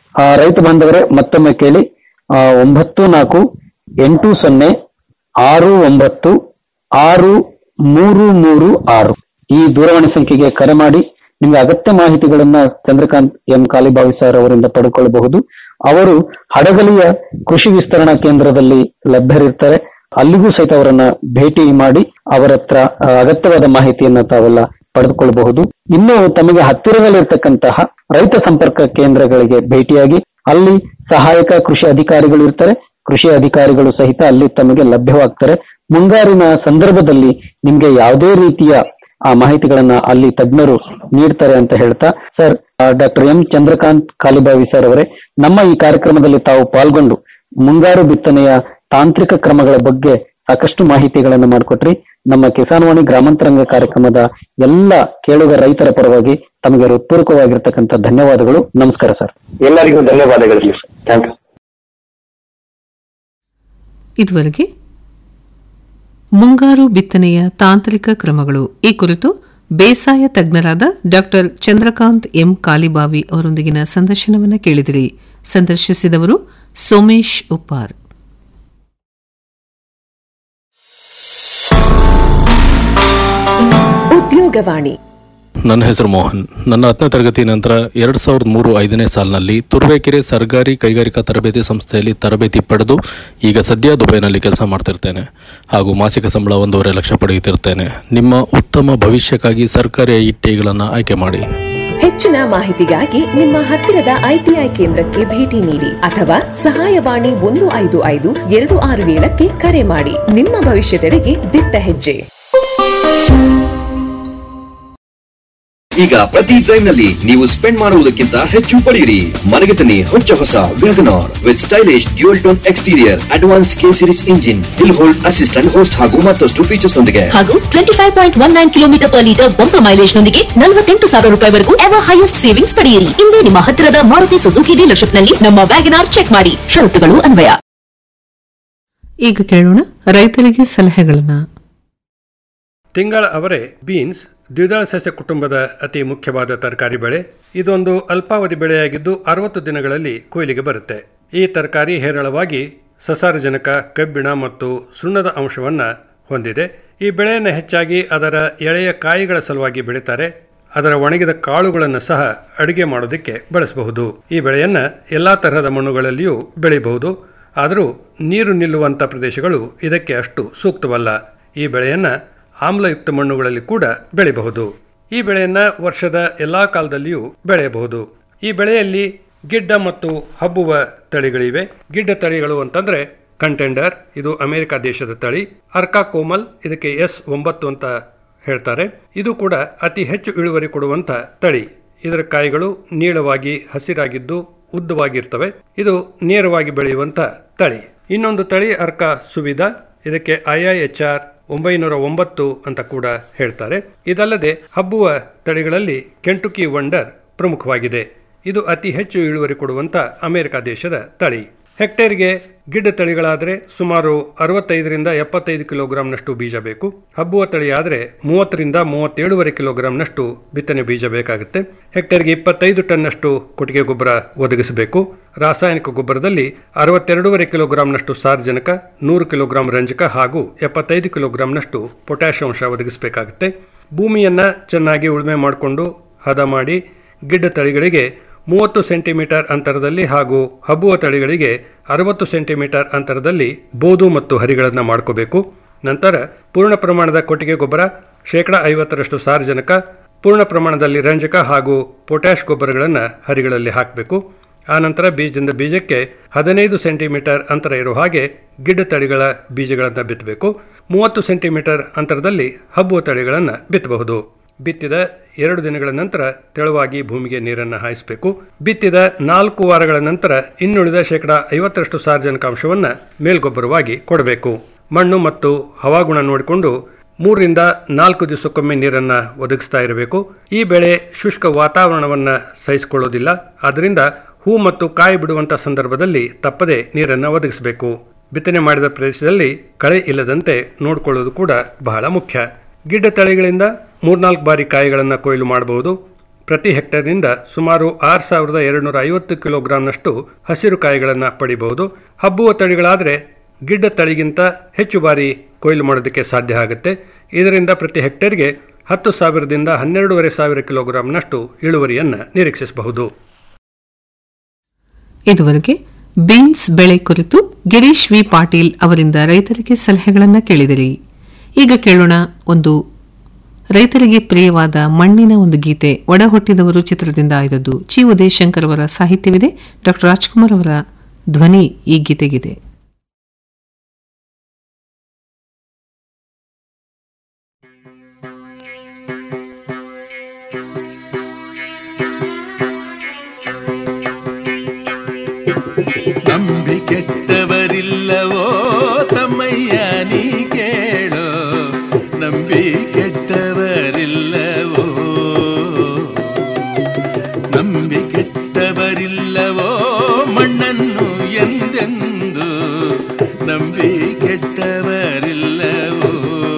[SPEAKER 17] ಆ, ರೈತ ಬಾಂಧವರೇ ಮತ್ತೊಮ್ಮೆ ಕೇಳಿ ಆ, ಒಂಬತ್ತು ನಾಲ್ಕು ಎಂಟು ಸೊನ್ನೆ ಆರು ಒಂಬತ್ತು ಆರು ಮೂರು ಮೂರು ಆರು ಈ ದೂರವಾಣಿ ಸಂಖ್ಯೆಗೆ ಕರೆ ಮಾಡಿ ನಿಮ್ಗೆ ಅಗತ್ಯ ಮಾಹಿತಿಗಳನ್ನ ಚಂದ್ರಕಾಂತ್ ಎಂ ಕಾಲಿಬಾವಿ ಸರ್ ಅವರಿಂದ ಪಡ್ಕೊಳ್ಬಹುದು ಅವರು ಹಡಗಲಿಯ ಕೃಷಿ ವಿಸ್ತರಣಾ ಕೇಂದ್ರದಲ್ಲಿ ಲಭ್ಯರಿರ್ತಾರೆ ಅಲ್ಲಿಗೂ ಸಹಿತ ಅವರನ್ನ ಭೇಟಿ ಮಾಡಿ ಅವರ ಹತ್ರ ಆ, ಅಗತ್ಯವಾದ ಮಾಹಿತಿಯನ್ನ ತಾವೆಲ್ಲ ಪಡೆದುಕೊಳ್ಳಬಹುದು ಇನ್ನು ತಮಗೆ ಹತ್ತಿರದಲ್ಲಿರ್ತಕ್ಕಂತಹ ರೈತ ಸಂಪರ್ಕ ಕೇಂದ್ರಗಳಿಗೆ ಭೇಟಿಯಾಗಿ ಅಲ್ಲಿ ಸಹಾಯಕ ಕೃಷಿ ಅಧಿಕಾರಿಗಳು ಇರ್ತಾರೆ ಕೃಷಿ ಅಧಿಕಾರಿಗಳು ಸಹಿತ ಅಲ್ಲಿ ತಮಗೆ ಲಭ್ಯವಾಗ್ತಾರೆ ಮುಂಗಾರಿನ ಸಂದರ್ಭದಲ್ಲಿ ನಿಮ್ಗೆ ಯಾವುದೇ ರೀತಿಯ ಆ ಮಾಹಿತಿಗಳನ್ನ ಅಲ್ಲಿ ತಜ್ಞರು ನೀಡ್ತಾರೆ ಅಂತ ಹೇಳ್ತಾ sir doctor M Chandrakant Kalibavi sir ಅವರೇ ನಮ್ಮ ಈ ಕಾರ್ಯಕ್ರಮದಲ್ಲಿ ತಾವು ಪಾಲ್ಗೊಂಡು ಮುಂಗಾರು ಬಿತ್ತನೆಯ ತಾಂತ್ರಿಕ ಕ್ರಮಗಳ ಬಗ್ಗೆ ಸಾಕಷ್ಟು ಮಾಹಿತಿಗಳನ್ನು ಮಾಡಿಕೊಟ್ರಿ ನಮ್ಮ ಕಿಸಾನ್ವಾಣಿ ಗ್ರಾಮಾಂತರಂಗ ಕಾರ್ಯಕ್ರಮದ ಎಲ್ಲ ಕೇಳುಗ ರೈತರ ಪರವಾಗಿ ತಮಗೆ ಹೃತ್ಪೂರ್ವಕವಾಗಿರ್ತಕ್ಕಂಥ ಧನ್ಯವಾದಗಳು ನಮಸ್ಕಾರ ಸರ್
[SPEAKER 18] ಎಲ್ಲರಿಗೂ ಧನ್ಯವಾದಗಳಿರಲಿ ಸರ್ ಥ್ಯಾಂಕ್ ಯು
[SPEAKER 8] ಇದುವರೆಗೆ ಮುಂಗಾರು ಬಿತ್ತನೆಯ ತಾಂತ್ರಿಕ ಕ್ರಮಗಳು ಈ ಕುರಿತು ಬೇಸಾಯ ತಜ್ಞರಾದ ಡಾಕ್ಟರ್ ಚಂದ್ರಕಾಂತ್ ಎಂ ಕಾಲಿಬಾವಿ ಅವರೊಂದಿಗಿನ ಸಂದರ್ಶನವನ್ನು ಕೇಳಿದಿರಿ ಸಂದರ್ಶಿಸಿದವರು ಸೋಮೇಶ್ ಉಪ್ಪಾರ್
[SPEAKER 16] ಉದ್ಯೋಗವಾಣಿ
[SPEAKER 19] ನನ್ನ ಹೆಸರು ಮೋಹನ್ ನನ್ನ ಹತ್ತನೇ ತರಗತಿ ನಂತರ ಎರಡ್ ಸಾವಿರದ ಮೂರು ಐದನೇ ಸಾಲಿನಲ್ಲಿ ತುರುವೇಕೆರೆ ಸರ್ಕಾರಿ ಕೈಗಾರಿಕಾ ತರಬೇತಿ ಸಂಸ್ಥೆಯಲ್ಲಿ ತರಬೇತಿ ಪಡೆದು ಈಗ ಸದ್ಯ ದುಬೈನಲ್ಲಿ ಕೆಲಸ ಮಾಡ್ತಿರ್ತೇನೆ ಹಾಗೂ ಮಾಸಿಕ ಸಂಬಳ ಒಂದೂವರೆ ಲಕ್ಷ ಪಡೆಯುತ್ತಿರ್ತೇನೆ ನಿಮ್ಮ ಉತ್ತಮ ಭವಿಷ್ಯಕ್ಕಾಗಿ ಸರ್ಕಾರಿ ಐಟಿಗಳನ್ನು ಆಯ್ಕೆ ಮಾಡಿ
[SPEAKER 16] ಹೆಚ್ಚಿನ ಮಾಹಿತಿಗಾಗಿ ನಿಮ್ಮ ಹತ್ತಿರದ ಐಟಿಐ ಕೇಂದ್ರಕ್ಕೆ ಭೇಟಿ ನೀಡಿ ಅಥವಾ ಸಹಾಯವಾಣಿ ಒಂದು ಐದು ಐದು ಎರಡು ಆರು ಏಳಕ್ಕೆ ಕರೆ ಮಾಡಿ ನಿಮ್ಮ ಭವಿಷ್ಯದೆಡೆಗೆ ದಿಟ್ಟ ಹೆಜ್ಜೆ
[SPEAKER 20] ಈಗ ಪ್ರತಿ ಡ್ರೈವ್ ನಲ್ಲಿ ನೀವು ಸ್ಪೆಂಡ್ ಮಾಡುವುದಕ್ಕಿಂತ ಹೆಚ್ಚು ಪಡೆಯಿರಿ ಮನೆಗೆ ತನ್ನಿ ಹೊಚ್ಚ ಹೊಸ WagonR with stylish dual tone exterior advance K series engine hill hold assistant host ಹಾಗೂ ಮತ್ತಷ್ಟು ಫೀಚರ್ಸ್ ನೊಂದಿಗೆ
[SPEAKER 21] ಹಾಗೂ twenty five point one nine kilometre per litre bumper mileage ನೊಂದಿಗೆ ನಲವತ್ತೆಂಟು ಸಾವಿರ ರೂಪಾಯಿವರೆಗೂ ಎವರ್ ಹೈಯೆಸ್ಟ್ ಸೇವಿಂಗ್ಸ್ ಪಡೆಯಿರಿ ಇಂದೇ ನಿಮ್ಮ ಹತ್ತಿರದ ಮಾರುತಿ ಸುಜುಕಿ ಡೀಲರ್ಶಿಪ್ ನಲ್ಲಿ ನಮ್ಮ ವ್ಯಾಗನಾರ್ ಚೆಕ್ ಮಾಡಿ ಷರತ್ತುಗಳು ಅನ್ವಯ
[SPEAKER 8] ಈಗ ಕೇಳೋಣ ರೈತರಿಗೆ ಸಲಹೆಗಳನ್ನ
[SPEAKER 22] ತಿಂಗಳ ಅವರೆ ಬೀನ್ಸ್ ದ್ವಿದಳ ಸಸ್ಯ ಕುಟುಂಬದ ಅತಿ ಮುಖ್ಯವಾದ ತರಕಾರಿ ಬೆಳೆ ಇದೊಂದು ಅಲ್ಪಾವಧಿ ಬೆಳೆಯಾಗಿದ್ದು ಅರವತ್ತು ದಿನಗಳಲ್ಲಿ ಕೊಯ್ಲಿಗೆ ಬರುತ್ತೆ ಈ ತರಕಾರಿ ಹೇರಳವಾಗಿ ಸಸಾರಜನಕ ಕಬ್ಬಿಣ ಮತ್ತು ಸುಣ್ಣದ ಅಂಶವನ್ನು ಹೊಂದಿದೆ ಈ ಬೆಳೆಯನ್ನು ಹೆಚ್ಚಾಗಿ ಅದರ ಎಳೆಯ ಕಾಯಿಗಳ ಸಲುವಾಗಿ ಬೆಳೀತಾರೆ ಅದರ ಒಣಗಿದ ಕಾಳುಗಳನ್ನು ಸಹ ಅಡುಗೆ ಮಾಡೋದಕ್ಕೆ ಬಳಸಬಹುದು ಈ ಬೆಳೆಯನ್ನು ಎಲ್ಲಾ ತರಹದ ಮಣ್ಣುಗಳಲ್ಲಿಯೂ ಬೆಳೆಯಬಹುದು ಆದರೂ ನೀರು ನಿಲ್ಲುವಂಥ ಪ್ರದೇಶಗಳು ಇದಕ್ಕೆ ಅಷ್ಟು ಸೂಕ್ತವಲ್ಲ ಈ ಬೆಳೆಯನ್ನು ಆಮ್ಲಯುಕ್ತ ಮಣ್ಣುಗಳಲ್ಲಿ ಕೂಡ ಬೆಳೆಯಬಹುದು ಈ ಬೆಳೆಯನ್ನು ವರ್ಷದ ಎಲ್ಲಾ ಕಾಲದಲ್ಲಿಯೂ ಬೆಳೆಯಬಹುದು ಈ ಬೆಳೆಯಲ್ಲಿ ಗಿಡ್ಡ ಮತ್ತು ಹಬ್ಬುವ ತಳಿಗಳಿವೆ ಗಿಡ್ಡ ತಳಿಗಳು ಅಂತಂದ್ರೆ ಕಂಟೆಂಡರ್ ಇದು ಅಮೆರಿಕ ದೇಶದ ತಳಿ ಅರ್ಕಾ ಕೋಮಲ್ ಇದಕ್ಕೆ ಎಸ್ ಒಂಬತ್ತು ಅಂತ ಹೇಳ್ತಾರೆ ಇದು ಕೂಡ ಅತಿ ಹೆಚ್ಚು ಇಳುವರಿ ಕೊಡುವಂತ ತಳಿ ಇದರ ಕಾಯಿಗಳು ನೀಳವಾಗಿ ಹಸಿರಾಗಿದ್ದು ಉದ್ದವಾಗಿರ್ತವೆ ಇದು ನೇರವಾಗಿ ಬೆಳೆಯುವಂತ ತಳಿ ಇನ್ನೊಂದು ತಳಿ ಅರ್ಕಾ ಸುವಿಧ ಇದಕ್ಕೆ ಐಐಎಚ್ಆರ್ ಒಂಬೈನೂರ ಒಂಬತ್ತು ಅಂತ ಕೂಡ ಹೇಳ್ತಾರೆ ಇದಲ್ಲದೆ ಹಬ್ಬುವ ತಳಿಗಳಲ್ಲಿ ಕೆಂಟುಕಿ ವಂಡರ್ ಪ್ರಮುಖವಾಗಿದೆ ಇದು ಅತಿ ಹೆಚ್ಚು ಇಳುವರಿ ಕೊಡುವಂತ ಅಮೆರಿಕ ದೇಶದ ತಳಿ ಹೆಕ್ಟೇರ್ಗೆ ಗಿಡ್ಡ ತಳಿಗಳಾದರೆ ಸುಮಾರು ಅರವತ್ತೈದರಿಂದ ಎಪ್ಪತ್ತೈದು ಕಿಲೋಗ್ರಾಂನಷ್ಟು ಬೀಜ ಬೇಕು ಹಬ್ಬುವ ತಳಿ ಆದರೆ ಮೂವತ್ತರಿಂದ ಮೂವತ್ತೇಳುವರೆ ಕಿಲೋಗ್ರಾಂನಷ್ಟು ಬಿತ್ತನೆ ಬೀಜ ಬೇಕಾಗುತ್ತೆ ಹೆಕ್ಟೇರ್ಗೆ ಇಪ್ಪತ್ತೈದು ಟನ್ನಷ್ಟು ಕೊಟ್ಟಿಗೆ ಗೊಬ್ಬರ ಒದಗಿಸಬೇಕು ರಾಸಾಯನಿಕ ಗೊಬ್ಬರದಲ್ಲಿ ಅರವತ್ತೆರಡೂವರೆ ಕಿಲೋಗ್ರಾಂನಷ್ಟು ಸಾರ್ವಜನಿಕ ನೂರು ಕಿಲೋಗ್ರಾಂ ರಂಜಕ ಹಾಗೂ ಎಪ್ಪತ್ತೈದು ಕಿಲೋಗ್ರಾಂನಷ್ಟು ಪೊಟ್ಯಾಷ್ ಅಂಶ ಒದಗಿಸಬೇಕಾಗುತ್ತೆ ಭೂಮಿಯನ್ನ ಚೆನ್ನಾಗಿ ಉಳುಮೆ ಮಾಡಿಕೊಂಡು ಹದ ಮಾಡಿ ಗಿಡ್ಡ ತಳಿಗಳಿಗೆ ಮೂವತ್ತು ಸೆಂಟಿಮೀಟರ್ ಅಂತರದಲ್ಲಿ ಹಾಗೂ ಹಬ್ಬುವ ತಳಿಗಳಿಗೆ ಅರವತ್ತು ಸೆಂಟಿಮೀಟರ್ ಅಂತರದಲ್ಲಿ ಬೋದು ಮತ್ತು ಹರಿಗಳನ್ನು ಮಾಡ್ಕೋಬೇಕು ನಂತರ ಪೂರ್ಣ ಪ್ರಮಾಣದ ಕೊಟ್ಟಿಗೆ ಗೊಬ್ಬರ ಶೇಕಡ ಐವತ್ತರಷ್ಟು ಸಾರಜನಕ ಪೂರ್ಣ ಪ್ರಮಾಣದಲ್ಲಿ ರಂಜಕ ಹಾಗೂ ಪೊಟ್ಯಾಷ್ ಗೊಬ್ಬರಗಳನ್ನು ಹರಿಗಳಲ್ಲಿ ಹಾಕಬೇಕು ಆನಂತರ ಬೀಜದಿಂದ ಬೀಜಕ್ಕೆ ಹದಿನೈದು ಸೆಂಟಿಮೀಟರ್ ಅಂತರ ಇರುವ ಹಾಗೆ ಗಿಡ್ಡ ತಳಿಗಳ ಬೀಜಗಳನ್ನು ಬಿತ್ತಬೇಕು ಮೂವತ್ತು ಸೆಂಟಿಮೀಟರ್ ಅಂತರದಲ್ಲಿ ಹಬ್ಬುವ ತಳಿಗಳನ್ನು ಬಿತ್ತಬಹುದು ಬಿತ್ತಿದ ಎರಡು ದಿನಗಳ ನಂತರ ತೆಳುವಾಗಿ ಭೂಮಿಗೆ ನೀರನ್ನು ಹಾಯಿಸಬೇಕು ಬಿತ್ತಿದ ನಾಲ್ಕು ವಾರಗಳ ನಂತರ ಇನ್ನುಳಿದ ಶೇಕಡ ಐವತ್ತರಷ್ಟು ಸಾರ್ವಜನಿಕಾಂಶವನ್ನು ಮೇಲ್ಗೊಬ್ಬರವಾಗಿ ಕೊಡಬೇಕು ಮಣ್ಣು ಮತ್ತು ಹವಾಗುಣ ನೋಡಿಕೊಂಡು ಮೂರರಿಂದ ನಾಲ್ಕು ದಿವಸಕ್ಕೊಮ್ಮೆ ನೀರನ್ನು ಒದಗಿಸ್ತಾ ಇರಬೇಕು ಈ ಬೆಳೆ ಶುಷ್ಕ ವಾತಾವರಣವನ್ನು ಸಹಿಸಿಕೊಳ್ಳೋದಿಲ್ಲ ಆದ್ದರಿಂದ ಹೂ ಮತ್ತು ಕಾಯಿ ಬಿಡುವಂಥ ಸಂದರ್ಭದಲ್ಲಿ ತಪ್ಪದೆ ನೀರನ್ನು ಒದಗಿಸಬೇಕು ಬಿತ್ತನೆ ಮಾಡಿದ ಪ್ರದೇಶದಲ್ಲಿ ಕಳೆ ಇಲ್ಲದಂತೆ ನೋಡಿಕೊಳ್ಳೋದು ಕೂಡ ಬಹಳ ಮುಖ್ಯ ಗಿಡ್ಡ ತಳಿಗಳಿಂದ ಮೂರ್ನಾಲ್ಕು ಬಾರಿ ಕಾಯಿಗಳನ್ನು ಕೊಯ್ಲು ಮಾಡಬಹುದು ಪ್ರತಿ ಹೆಕ್ಟೇರ್ನಿಂದ ಸುಮಾರು ಆರು ಸಾವಿರದ ಎರಡುನೂರ ಐವತ್ತು ಕಿಲೋಗ್ರಾಂನಷ್ಟು ಹಸಿರು ಕಾಯಿಗಳನ್ನು ಪಡಿಬಹುದು ಹಬ್ಬುವ ತಳಿಗಳಾದರೆ ಗಿಡ್ಡ ತಳಿಗಿಂತ ಹೆಚ್ಚು ಬಾರಿ ಕೊಯ್ಲು ಮಾಡೋದಕ್ಕೆ ಸಾಧ್ಯ ಆಗುತ್ತೆ ಇದರಿಂದ ಪ್ರತಿ ಹೆಕ್ಟೇರ್ಗೆ ಹತ್ತು ಸಾವಿರದಿಂದ ಹನ್ನೆರಡೂವರೆ ಸಾವಿರ ಕಿಲೋಗ್ರಾಂನಷ್ಟು ಇಳುವರಿಯನ್ನು ನಿರೀಕ್ಷಿಸಬಹುದು
[SPEAKER 8] ಇದುವರೆಗೆ ಬೀನ್ಸ್ ಬೆಳೆ ಕುರಿತು ಗಿರೀಶ್ ವಿ ಪಾಟೀಲ್ ಅವರಿಂದ ರೈತರಿಗೆ ಸಲಹೆಗಳನ್ನು ಕೇಳಿದಿರಿ ಈಗ ಕೇಳೋಣ ಒಂದು ರೈತರಿಗೆ ಪ್ರಿಯವಾದ ಮಣ್ಣಿನ ಒಂದು ಗೀತೆ ಒಡ ಹುಟ್ಟಿದವರು ಚಿತ್ರದಿಂದ ಆಯ್ದದ್ದು ಚಿ ಉದಯಶಂಕರ್ ಅವರ ಸಾಹಿತ್ಯವಿದೆ ಡಾ ರಾಜ್ಕುಮಾರ್ ಅವರ ಧ್ವನಿ ಈ ಗೀತೆಗಿದೆ
[SPEAKER 1] ನಂಬಿ ಕೆಟ್ಟವರಿಲ್ಲವೋ ತಮ್ಮಯ್ಯ ನೀ ಕೇಳೋ ನಂಬಿ ಕೆಟ್ಟವರಿಲ್ಲವೋ ನಂಬಿ ಕೆಟ್ಟವರಿಲ್ಲವೋ ಮಣ್ಣನ್ನು ಎಂದೆಂದು ನಂಬಿ ಕೆಟ್ಟವರಿಲ್ಲವೋ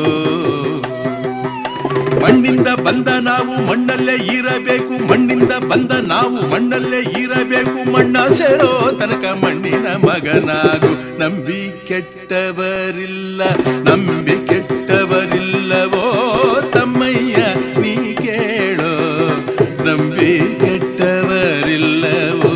[SPEAKER 1] ಮಣ್ಣಿಂದ ಬಂದ ನಾವು ಮಣ್ಣಲ್ಲೇ ಇರಬೇಕು ಮಣ್ಣಿಂದ ಬಂದ ನಾವು ಮಣ್ಣಲ್ಲೇ ಇರಬೇಕು ಮಣ್ಣ ಸೇರೋ ತನಕ ಮಣ್ಣಿನ ಮಗನಾಗು ನಂಬಿ ಕೆಟ್ಟವರಿಲ್ಲ ನಂಬಿ ಕೆಟ್ಟವರಿಲ್ಲವೋ ತಮ್ಮಯ್ಯ ನೀ ಕೇಳೋ ನಂಬಿ ಕೆಟ್ಟವರಿಲ್ಲವೋ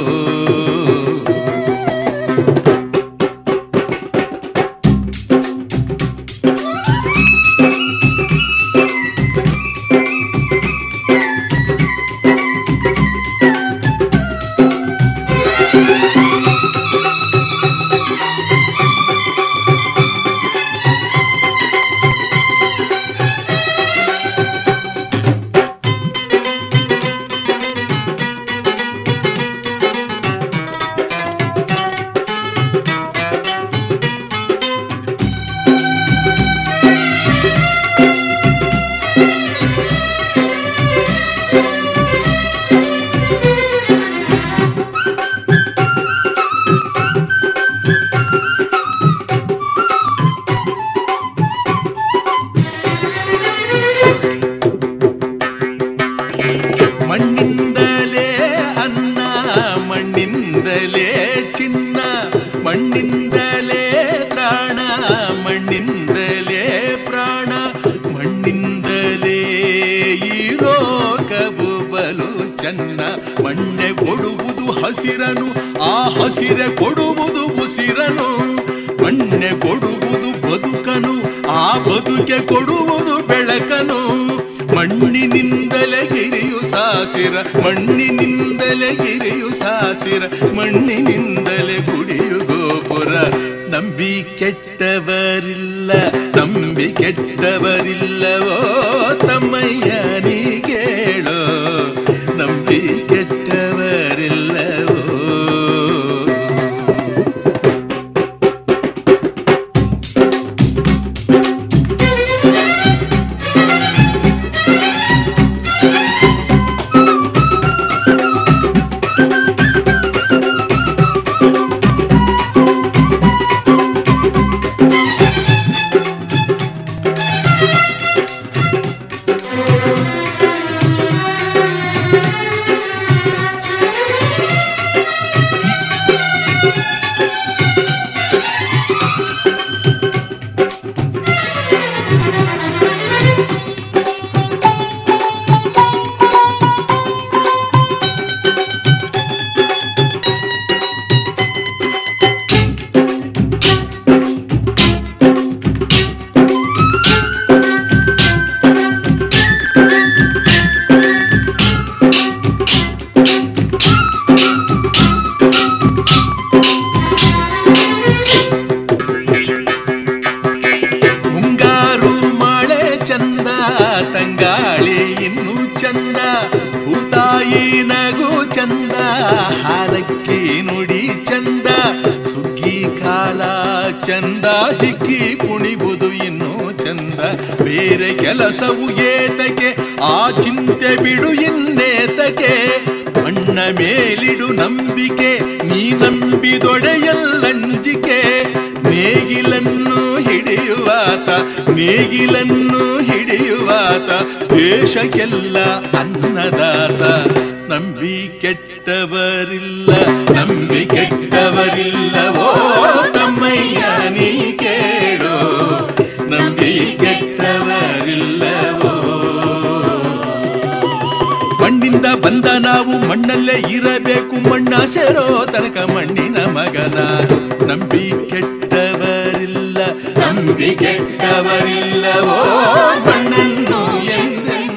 [SPEAKER 1] ಮಣ್ಣಿಂದಲೇ ಅನ್ನ ಮಣ್ಣಿಂದಲೇ ಚಿನ್ನ ಮಣ್ಣಿಂದಲೇ ತ್ರಾಣ ಮಣ್ಣಿಂದಲೇ ಪ್ರಾಣ ಮಣ್ಣಿಂದಲೇ ಈ ಲೋಕವು ಬಲು ಚೆನ್ನ ಮಣ್ಣೆ ಕೊಡುವುದು ಹಸಿರನು ಆ ಹಸಿರೆ ಕೊಡುವುದು ಉಸಿರನು ಮಣ್ಣೆ ಕೊಡುವುದು ಬದುಕನು ಆ ಬದುಕೆ ಕೊಡುವುದು ಬೆಳಕನು ಮಣ್ಣಿನಿಂದಲೇ ಗಿರಿಯು ಸಾಸಿರ ಮಣ್ಣಿನಿಂದಲೇ ಗಿರಿಯು ಸಾಸಿರ ಮಣ್ಣಿನಿಂದಲೇ ಗುಡಿಯು ಗೋಪುರ ನಂಬಿ ಕೆಟ್ಟವರಿಲ್ಲ ನಂಬಿ ಕೆಟ್ಟವರಿಲ್ಲವೋ ತಮ್ಮಯ್ಯ ನೀ ಕೇಳೋ ನಂಬಿ ಕೆಟ್ಟವರಿಲ್ಲವೋ ಮುಂಗಾರು ಮಳೆ ಚಂದ ತಂಗಾಳಿ ಇನ್ನು ಚಂದ ಭೂತಾಯಿ ನಗು ಚಂದ ಹಾರಕ್ಕಿ ನುಡಿ ಚಂದ ಸುಗ್ಗಿ ಕಾಲ ಚಂದ ಹಿಕ್ಕಿ ಕುಣಿಬುದು ಇನ್ನು ಚಂದ ಬೇರೆ ಕೆಲಸವು ಏತಕ್ಕೆ ಆ ಚಿಂತೆ ಬಿಡು ಇನ್ನೇತಕ್ಕೆ ಮಣ್ಣ ಮೇಲಿಡು ನಂಬಿಕೆ ನೀ ನಂಬಿದೊಡೆಯಲ್ಲಂಜಿಕೆ ನೇಗಿಲನ್ನು ಹಿಡಿಯ ಹಿಡಿಯುವಾತ ನೇಗಿಲನ್ನು ಹಿಡಿಯುವಾತ ದೇಶಕ್ಕೆಲ್ಲ ಅನ್ನದಾತ ನಂಬಿ ಕೆಟ್ಟವರಿಲ್ಲ ನಂಬಿ ಕೆಟ್ಟವರಿಲ್ಲವೋ ತಮ್ಮಯ್ಯ ನೀ ಕೇಳೋ ನಂಬಿ ಕೆಟ್ಟವರಿಲ್ಲವೋ ಮಣ್ಣಿಂದ ಬಂದ ನಾವು ಮಣ್ಣಲ್ಲೇ ಇರಬೇಕು ಮಣ್ಣ ಸೇರೋ ತನಕ ಮಣ್ಣಿನ ಮಗನಾಗು ನಂಬಿ ಕೆಟ್ಟವರಿಲ್ಲ ನಂಬಿ ಕೆಟ್ಟವರಿಲ್ಲವೋ ಮಣ್ಣ